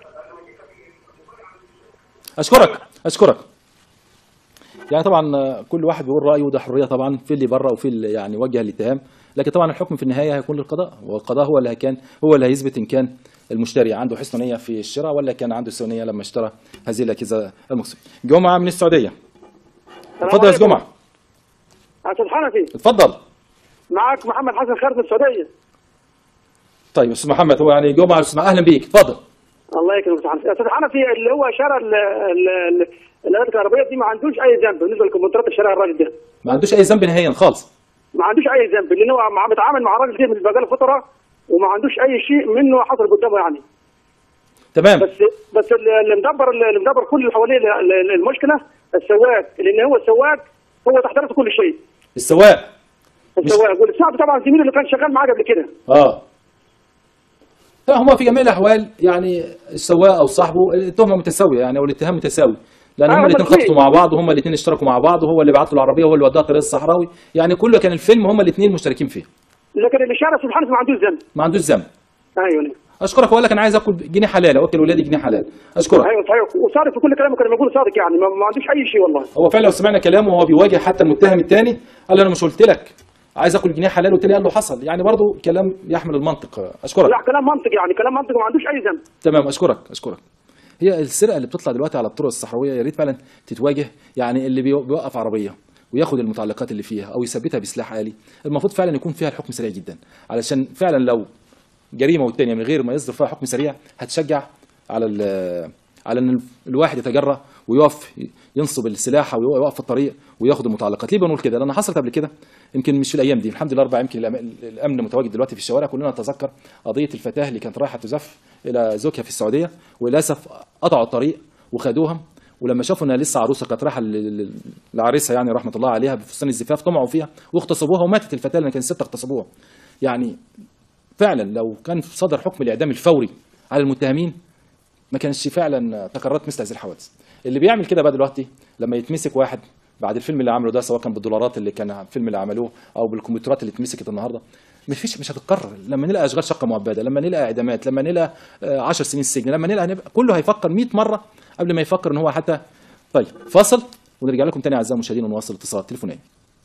اشكرك اشكرك يعني طبعا آه، كل واحد بيقول رايه وده حريه طبعا في اللي بره وفي اللي يعني وجه الاتهام لكن طبعا الحكم في النهايه هيكون للقضاء والقضاء هو اللي كان هو اللي هيثبت ان كان المشتري عنده حسن نيه في الشراء ولا كان عنده سوء نيه لما اشترى هذه الاجهزه المكسوره جمعه من السعوديه اتفضل يا أستاذ جمعه استاذ حنفي اتفضل معاك محمد حسن خالد من السعوديه طيب استاذ محمد هو يعني جمعه أستاذ- اهلا بيك اتفضل الله يكرمك استاذ حنفي استاذ حنفي اللي هو شرى ال- ال- ال- الالات الكهربائيه دي ما عندوش اي ذنب بالنسبه للكمبيوترات اللي شراها الراجل ده ما عندوش اي ذنب نهائيا خالص ما عندوش اي ذنب لان هو مع- متعامل مع الراجل ده من بقاله فتره وما عندوش اي شيء منه حصل قدامه يعني تمام بس بس اللي مدبر اللي مدبر كل اللي حواليه ال- ال- المشكله السواق لان هو السواق هو تحت راسه كل شيء السواق السواق والسواق طبعا زميله اللي كان شغال معاه قبل كده اه لا هما في جميع الاحوال يعني السواق او صاحبه التهمه متساويه يعني او الاتهام متساوي لان آه، هما الاثنين بالتأكيد. خططوا مع بعض وهما الاثنين اشتركوا مع بعض وهو اللي بعت له العربيه وهو اللي وداها طريق الصحراوي يعني كله كان الفيلم هما الاثنين مشتركين فيه لكن اللي شارع سبحانه ما عندوش ذنب ما عندوش ذنب ايوه اشكرك واقول لك انا عايز اكل جنيه حلال اوكل ولادي جنيه حلال اشكرك ايوه صحيح وصادق في كل كلامه كان بيقول صادق يعني ما, ما عندوش اي شيء والله هو فعلا لو سمعنا كلامه وهو بيواجه حتى المتهم الثاني قال له انا مش قلت لك عايز اكل جنيه حلال قلت لي قال له حصل يعني برضو كلام يحمل المنطق اشكرك لا كلام منطقي يعني كلام منطقي ما عندوش اي ذنب تمام اشكرك اشكرك هي السرقه اللي بتطلع دلوقتي على الطرق الصحراويه يا ريت فعلا تتواجه يعني اللي بيو- بيوقف عربيه وياخد المتعلقات اللي فيها او يثبتها بسلاح آلي المفروض فعلا يكون فيها الحكم سريع جدا علشان فعلا لو جريمه والتانيه من غير ما يصدر فيها حكم سريع هتشجع على ال- على ان الواحد يتجرأ ويقف ينصب السلاح او يقف في الطريق وياخد المتعلقات ليه بنقول كده لان حصلت قبل كده يمكن مش في الايام دي الحمد لله اربع يمكن الأم- الامن متواجد دلوقتي في الشوارع كلنا نتذكر قضيه الفتاه اللي كانت رايحه تزف الى زوجها في السعوديه وللاسف قطعوا الطريق وخدوها ولما شافوا انها لسه عروسه كانت رايحه ل- ل- لعريسها يعني رحمه الله عليها بفستان الزفاف طمعوا فيها واغتصبوها وماتت الفتاه لان كانت ست اغتصبوها يعني فعلا لو كان صدر حكم الاعدام الفوري على المتهمين ما كانش فعلا تكررت مثل هذه الحوادث اللي بيعمل كده بقى دلوقتي لما يتمسك واحد بعد الفيلم اللي عمله ده سواء كان بالدولارات اللي كان الفيلم اللي عملوه او بالكمبيوترات اللي اتمسكت النهارده مفيش مش هتتكرر لما نلقى اشغال شقه مؤبده لما نلقى اعدامات لما نلقى 10 سنين سجن لما نلقى هنبقى كله هيفكر 100 مره قبل ما يفكر ان هو حتى طيب فاصل ونرجع لكم تاني اعزائي المشاهدين ونواصل اتصالات تليفونيه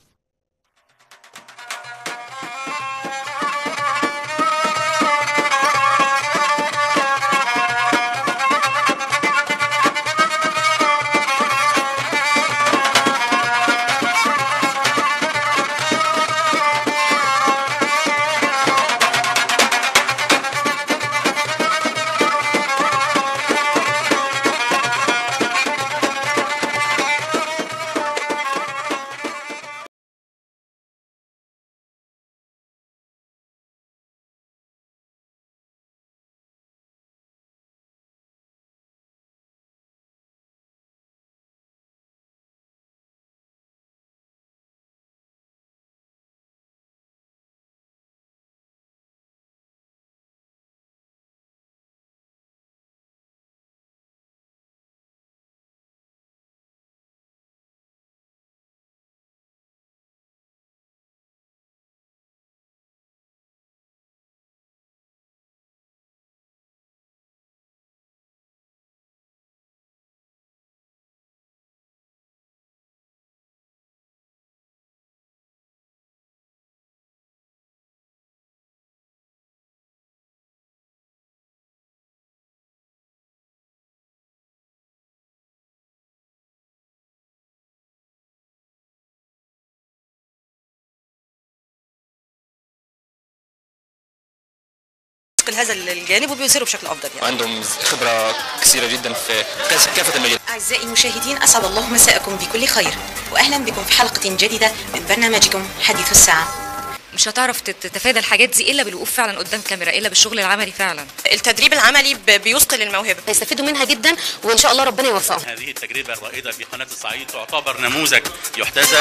يثقل هذا الجانب وبيظهره بشكل افضل يعني. عندهم خبرة كثيرة جدا في كافة المجالات اعزائي المشاهدين اسعد الله مساءكم بكل خير واهلا بكم في حلقه جديده من برنامجكم حديث الساعه مش هتعرف تت- تتفادى الحاجات دي الا بالوقوف فعلا قدام كاميرا الا بالشغل العملي فعلا التدريب العملي ب- بيثقل الموهبه هيستفيدوا منها جدا وان شاء الله ربنا يوفقهم هذه التجربة الرائدة في قناة الصعيد تعتبر نموذج يحتذى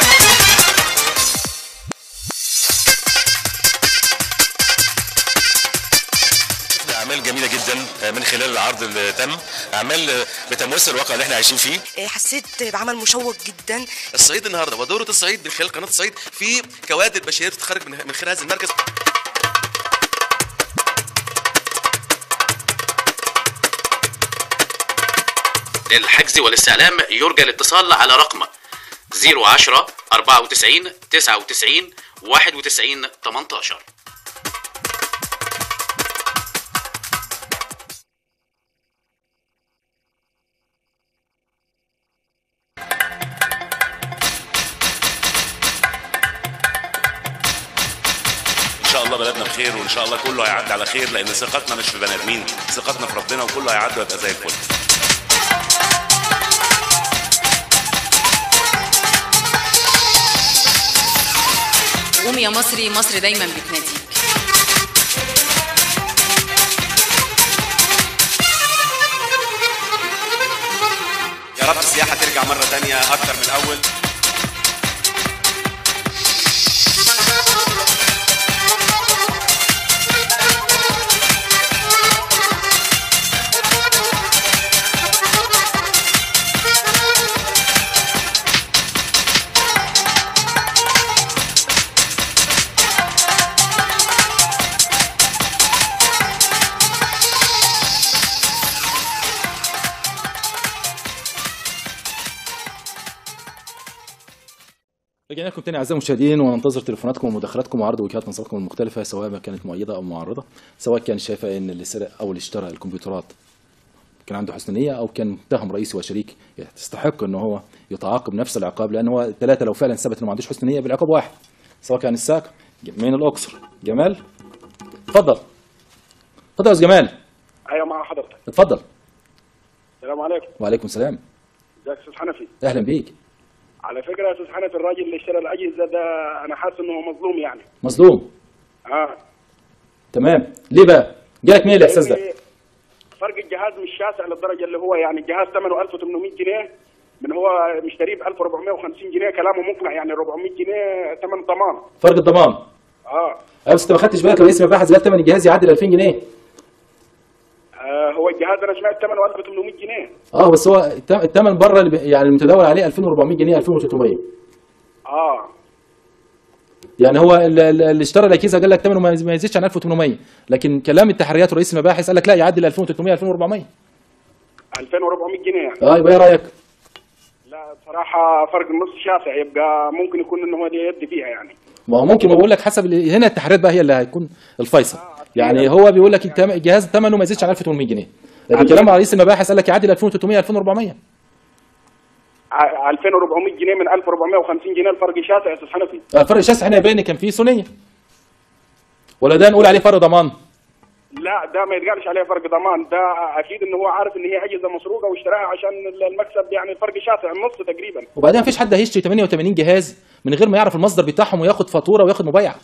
أعمال جميلة جدا من خلال العرض اللي تم أعمال بتمثل الواقع اللي احنا عايشين فيه حسيت بعمل مشوق جدا الصعيد النهارده ودوره الصعيد من خلال قناه الصعيد في كوادر بشريه بتتخرج من من خلال هذا المركز للحجز والاستعلام يرجى الاتصال على رقم 010 94 99 91 18 ان شاء الله بلدنا بخير وان شاء الله كله هيعدي على خير لان ثقتنا مش في بني ادمين ثقتنا في ربنا وكله هيعدي ويبقى زي الفل قوم يا مصري مصر دايما بتناديك يا رب السياحه ترجع مره تانية اكتر من الاول رجعنا لكم تاني اعزائي المشاهدين وننتظر تليفوناتكم ومداخلاتكم وعرض وجهات نظركم المختلفه سواء ما كانت مؤيده او معارضه سواء كان شايفه ان اللي سرق او اللي اشترى الكمبيوترات كان عنده حسن نيه او كان متهم رئيسي وشريك تستحق ان هو يتعاقب نفس العقاب لان هو الثلاثه لو فعلا ثبت انه ما عندوش حسن نيه بالعقاب واحد سواء كان الساق من الاقصر جمال اتفضل اتفضل يا استاذ جمال ايوه مع حضرتك اتفضل السلام عليكم وعليكم السلام ازيك يا استاذ حنفي اهلا بيك على فكره يا استاذ حنفي الراجل اللي اشترى الاجهزه ده انا حاسس انه هو مظلوم يعني مظلوم اه تمام ليه بقى جالك منين الاحساس ده لأن فرق الجهاز مش شاسع للدرجه اللي هو يعني الجهاز ثمنه 1800 جنيه من هو مشتريه ب 1450 جنيه كلامه مقنع يعني 400 جنيه ثمن ضمان فرق الضمان اه أه بس انت ما خدتش بالك رئيس المباحث قال ثمن الجهاز يعدي ال 2000 جنيه آه، هو الجهاز انا سمعت ثمنه 1800 جنيه اه بس هو الت- الثمن بره اللي ب- يعني المتداول عليه 2400 جنيه 2300 اه يعني هو ال- ال- اللي اشترى الاكيزه قال لك ثمنه ما ما يزيدش عن 1800 لكن كلام التحريات ورئيس المباحث قال لك لا يعدي ال 2300 2400 2400 جنيه يعني اه يبقى ايه رايك؟ لا بصراحه فرق النص شاسع يبقى ممكن يكون ان هو ليه يد فيها يعني ما هو ممكن ما بقول لك حسب ال- هنا التحريات بقى هي اللي هيكون الفيصل يعني هو بيقول لك التم- الجهاز ثمنه ما يزيدش عن 1800 جنيه لكن كلام رئيس المباحث قال لك يعدي ال 2300 2400 ع- 2400 جنيه من 1450 جنيه الفرق شاسع يا استاذ حنفي الفرق الشاسع هنا يبين إن كان فيه ثنيه ولا ده نقول عليه فرق ضمان لا ده ما يتقالش عليه فرق ضمان ده اكيد ان هو عارف ان هي اجهزه مسروقه واشتراها عشان المكسب يعني الفرق شاسع النص تقريبا وبعدين مفيش حد هيشتري 88 جهاز من غير ما يعرف المصدر بتاعهم وياخد فاتوره وياخد مبايعه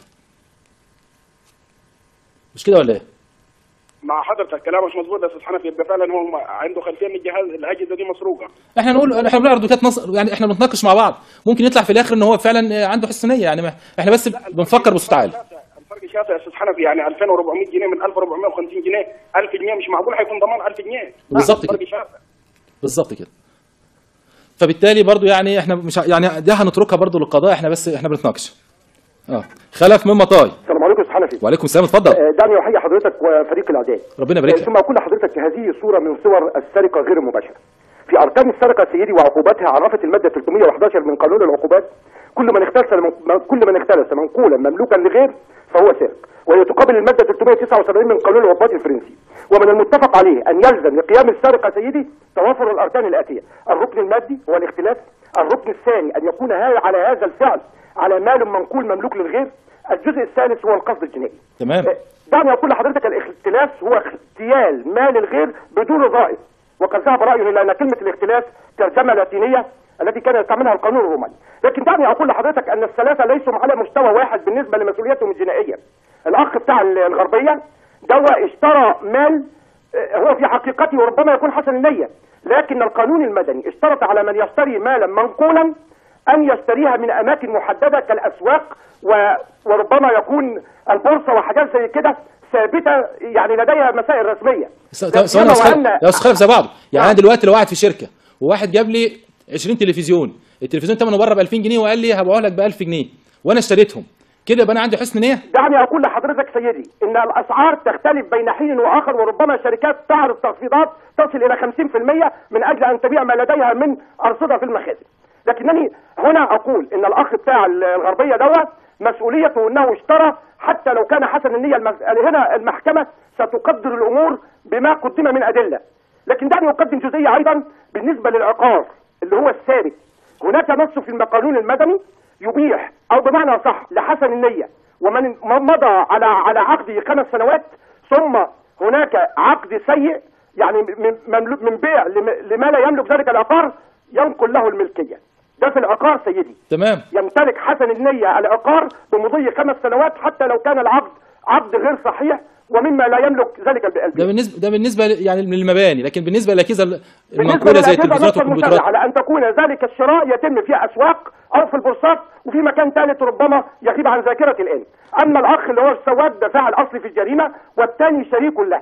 مش كده ولا ايه؟ مع حضرتك كلامك مش مظبوط يا استاذ حنفي يبقى فعلا هو عنده خلفيه ان الجهاز الاجهزه دي مسروقه احنا نقول احنا بنعرض وجهات نظر يعني احنا بنتناقش مع بعض ممكن يطلع في الاخر ان هو فعلا عنده حسنيه يعني ما احنا بس بنفكر بصوت عالي الفرق شاسع يا استاذ حنفي يعني 2400 جنيه من 1450 جنيه 1000 جنيه مش معقول هيكون ضمان 1000 جنيه لا، بالظبط الفرق كده. شاسع بالظبط كده فبالتالي برضو يعني احنا مش ع- يعني ده هنتركها برضو للقضاء احنا بس احنا بنتناقش اه خلف من مطاي السلام عليكم استاذ حنفي وعليكم السلام اتفضل آه، دعني احيي حضرتك وفريق الاعداد ربنا يبارك لك ثم اقول لحضرتك هذه صوره من صور السرقه غير المباشره في اركان السرقه سيدي وعقوباتها عرفت الماده 311 من قانون العقوبات كل من اختلس كل من اختلس منقولا مملوكا لغير فهو سارق وهي تقابل الماده 379 من قانون العقوبات الفرنسي ومن المتفق عليه ان يلزم لقيام السرقه سيدي توافر الاركان الاتيه الركن المادي هو الاختلاس الركن الثاني ان يكون ها- على هذا الفعل على مال منقول مملوك للغير الجزء الثالث هو القصد الجنائي تمام دعني اقول لحضرتك الاختلاس هو اغتيال مال الغير بدون رضائه وقد ذهب رايه الى ان كلمه الاختلاس ترجمه لاتينيه التي كان يستعملها القانون الروماني لكن دعني اقول لحضرتك ان الثلاثه ليسوا على مستوى واحد بالنسبه لمسؤوليتهم الجنائيه الاخ بتاع الغربيه دوا اشترى مال آه، هو في حقيقته ربما يكون حسن النيه لكن القانون المدني اشترط على من يشتري مالا منقولا ان يشتريها من اماكن محدده كالاسواق و... وربما يكون البورصه وحاجات زي كده ثابته يعني لديها مسائل رسميه س- ثواني يا أستاذ خالد- يا استاذ خالد زي بعض يعني انا دلوقتي لو قاعد في شركه وواحد جاب لي 20 تلفزيون التلفزيون ثمنه بره ب 2000 جنيه وقال لي هبيعه لك ب 1000 جنيه وانا اشتريتهم كده يبقى انا عندي حسن نيه دعني اقول لحضرتك سيدي ان الاسعار تختلف بين حين واخر وربما شركات تعرض تخفيضات تصل الى 50% من اجل ان تبيع ما لديها من ارصده في المخازن لكنني هنا اقول ان الاخ بتاع الغربيه دوت مسؤوليته انه اشترى حتى لو كان حسن النيه المس... هنا المحكمه ستقدر الامور بما قدم من ادله لكن دعني اقدم جزئيه ايضا بالنسبه للعقار اللي هو السارق هناك نص في القانون المدني يبيح او بمعنى صح لحسن النيه ومن من مضى على على عقده خمس سنوات ثم هناك عقد سيء يعني من مملو- من بيع لم- لما لا يملك ذلك العقار ينقل له الملكيه ده في العقار سيدي تمام يمتلك حسن النية العقار بمضي خمس سنوات حتى لو كان العقد عقد غير صحيح ومما لا يملك ذلك البيع ده بالنسبه ده بالنسبه ل- يعني للمباني لكن بالنسبه للاجهزه بالنسبة المنقوله زي للأجهزة التلفزيونات نص المشرع والكمبيوترات على أن تكون ذلك الشراء يتم في أسواق أو في البورصات وفي مكان ثالث ربما يغيب عن ذاكرتي الآن أما الأخ اللي هو السواد ده فاعل أصلي في الجريمة والثاني شريك له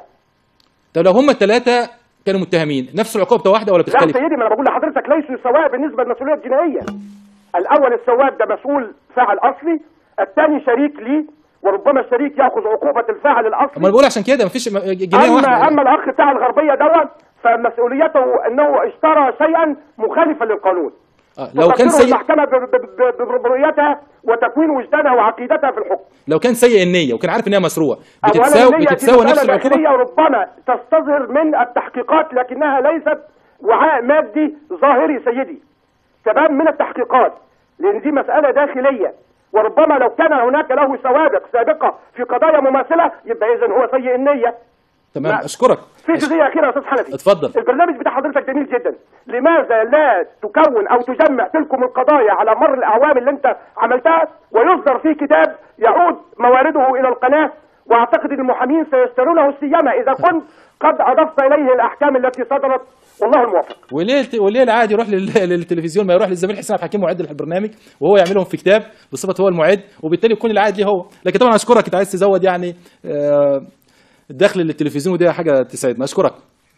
طب لو هم الثلاثه كانوا متهمين نفس العقوبه بتاع واحده ولا لا بتختلف سيدي ما أنا بقول لحضرتك ليسوا سواء بالنسبة للمسؤولية الجنائية الأول السواد ده مسؤول فاعل أصلي الثاني شريك ليه وربما الشريك ياخذ عقوبة الفاعل الأصلي ما انا بقول عشان كده مفيش م- جنيه اما واحده اما الاخ بتاع الغربيه دوت فمسؤوليته انه اشترى شيئا مخالفا للقانون آه، لو كان تقدره سيء المحكمه ب- ب- ب- برؤيتها وتكوين وجدانها وعقيدتها في الحكم لو كان سيء النيه وكان عارف ان هي مسروقه اولا بتتساوي النية دي بتتساوي نفس مسألة العقوبه داخلية ربما تستظهر من التحقيقات لكنها ليست وعاء مادي ظاهري سيدي تمام من التحقيقات لان دي مسألة داخلية وربما لو كان هناك له سوابق سابقة في قضايا مماثلة يبقى اذا هو سيء النية تمام لا. اشكرك في جزئية أخيرة يا أستاذ حنفي اتفضل البرنامج بتاع حضرتك جميل جدا لماذا لا تكون أو تجمع تلكم القضايا على مر الأعوام اللي أنت عملتها ويصدر فيه كتاب يعود موارده إلى القناة وأعتقد أن المحامين سيشترونه السيما إذا كنت قد أضفت إليه الأحكام التي صدرت والله الموفق وليه وليه العادي يروح لل- للتلفزيون ما يروح للزميل حسين عبد الحكيم معد البرنامج وهو يعملهم في كتاب بصفته هو المعد وبالتالي يكون العائد ليه هو لكن طبعا اشكرك انت عايز تزود يعني آه، الدخل للتلفزيون ودي حاجه تسعدنا اشكرك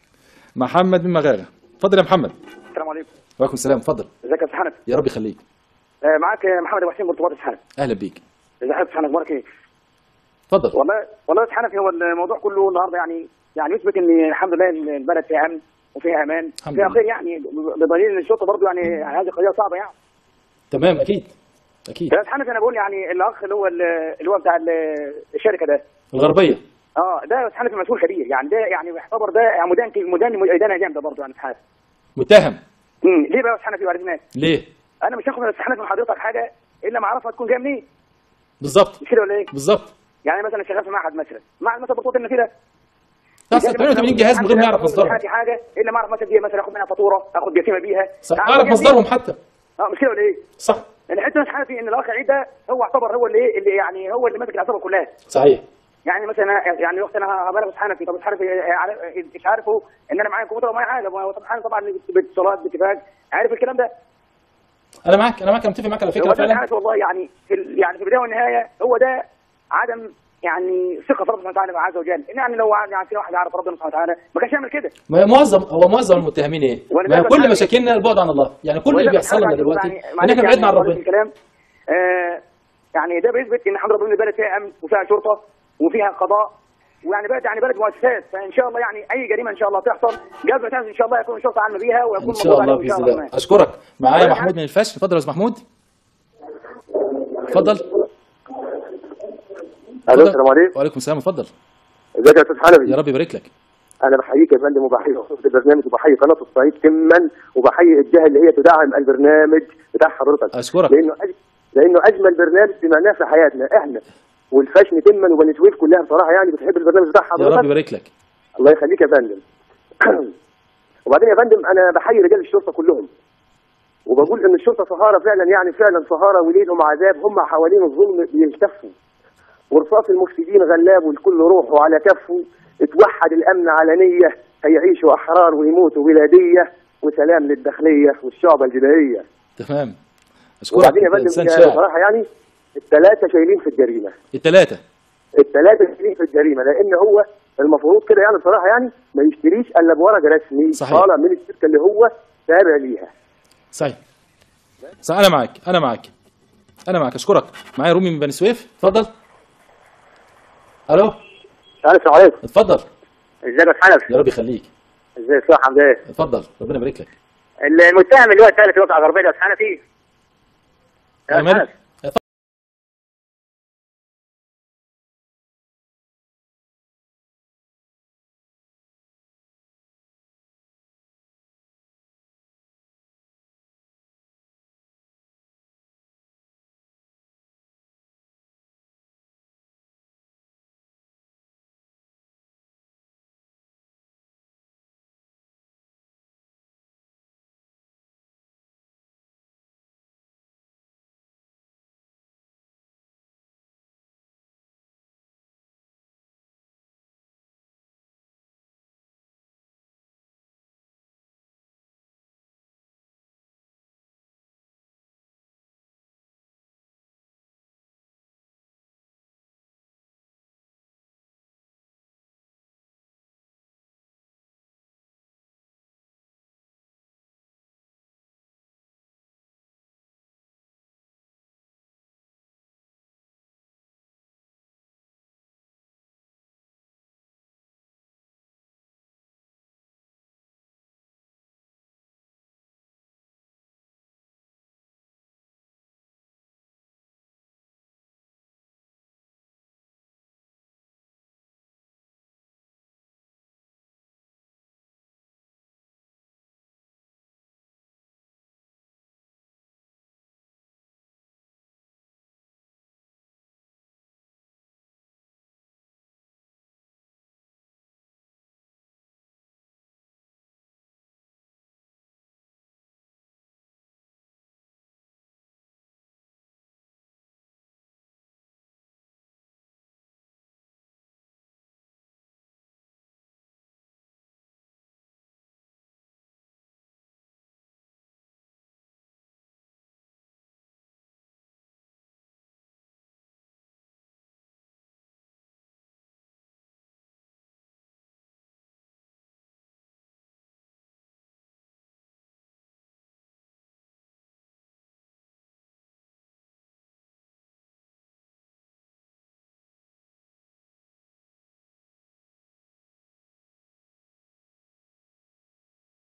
محمد من مغاغه اتفضل يا محمد السلام عليكم وعليكم السلام اتفضل ازيك يا استاذ حنفي يا رب يخليك آه، معاك محمد ابو حسين مرتبط استاذ حنفي اهلا بيك ازي حضرتك حنفي اخبارك ايه اتفضل والله والله يا استاذ حنفي هو الموضوع كله النهارده يعني يعني يثبت ان الحمد لله إن البلد فيها امن وفيها امان الحمد فيها لله. خير يعني بدليل ان الشرطه برضه يعني هذه قضيه صعبه يعني تمام اكيد اكيد يا استاذ حنفي انا بقول يعني الاخ اللي هو اللي هو بتاع ال- الشركه ده الغربيه اه ده يا استاذ حنفي مسؤول كبير يعني ده يعني يعتبر ده مدان مدان ادانه جامده برضه يعني استاذ حنفي متهم امم ليه بقى يا استاذ حنفي وعرف الناس ليه انا مش هاخد يا استاذ حنفي من حضرتك حاجه الا ما اعرفها تكون جايه منين بالظبط مش كده ولا ايه؟ بالظبط يعني مثلا شغال في معهد مثلا معهد مثلا بطوط النافذه بس 88 جهاز من غير ما يعرف مصدرهم حاجه حاجه الا ما اعرف مثلا دي مثلا اخد منها فاتوره اخد جسيمه بيها صح أعرف اعرف جسيمة. مصدرهم حتى اه مش كده ولا ايه؟ صح الحته مش حنفي ان الاخ عيد ده هو اعتبر هو اللي اللي يعني هو اللي ماسك العصابه كلها صحيح يعني مثلا أنا- يعني وقت انا هبلغ حنفي طب حنفي مش عارفه ان انا معايا كمبيوتر ومعايا حاجه ما هو طب حنفي طبعا باتصالات باتفاق عارف الكلام ده انا معاك انا معاك أنا متفق معاك على هو فكره ده فعلا حنفي والله يعني في ال- يعني في البدايه والنهايه هو ده عدم يعني ثقه في ربنا سبحانه وتعالى عز وجل يعني لو يعني في واحد يعرف ربنا سبحانه وتعالى ما كانش يعمل كده ما هي معظم هو معظم المتهمين ايه؟ وأنا ما هي ده كل بتعامل- مشاكلنا البعد عن الله، يعني كل اللي وده بيحصل لنا بتعامل- دلوقتي يعني- ان معلش احنا بعدنا عن يعني ربنا. الكلام آه يعني ده بيثبت ان الحمد لله ان البلد فيها امن وفيها شرطه وفيها قضاء ويعني بلد يعني بلد مؤسسات فان شاء الله يعني اي جريمه ان شاء الله تحصل جهاز التنفيذ ان شاء الله يكون الشرطه عالمه بيها ويكون ان شاء مقبول الله عليهم ان شاء باذن الله الله كمان. اشكرك معايا ولا محمود من الفشل اتفضل يا استاذ محمود اتفضل الو السلام عليكم وعليكم السلام اتفضل ازيك يا استاذ حنفي يا رب يبارك لك انا بحييك يا فندم وبحيي خطوط البرنامج وبحيي قناه الصعيد تما وبحيي الجهه اللي هي تدعم البرنامج بتاع حضرتك اشكرك لانه أج... لانه اجمل برنامج سمعناه في حياتنا احنا والفشن تما وبني سويف كلها بصراحه يعني بتحب البرنامج بتاع يا حضرتك رب يبارك لك الله يخليك يا فندم وبعدين يا فندم انا بحيي رجال الشرطه كلهم وبقول ان الشرطه سهاره فعلا يعني فعلا سهاره وليلهم عذاب هم حوالين الظلم بيلتفوا ورصاص المفسدين غلاب والكل روحه على كفه اتوحد الامن علنيه هيعيشوا احرار ويموتوا بلاديه وسلام للداخليه والشعب الجنائيه تمام اشكرك وبعدين يا أنت فندم انسان يا شاعر صراحه يعني الثلاثه شايلين في الجريمه الثلاثه الثلاثه شايلين في الجريمه لان هو المفروض كده يعني بصراحه يعني ما يشتريش الا بورق رسمي صحيح. طالع من الشركه اللي هو تابع ليها صحيح صح انا معاك انا معاك انا معاك اشكرك معايا رومي من بني سويف اتفضل الو السلام عليكم اتفضل ازيك يا حنفي يا رب يخليك ازيك صح عامل ايه اتفضل ربنا يبارك لك المتهم اللي هو الثالث اللي هو بتاع الغربيه ده حنفي انا مالي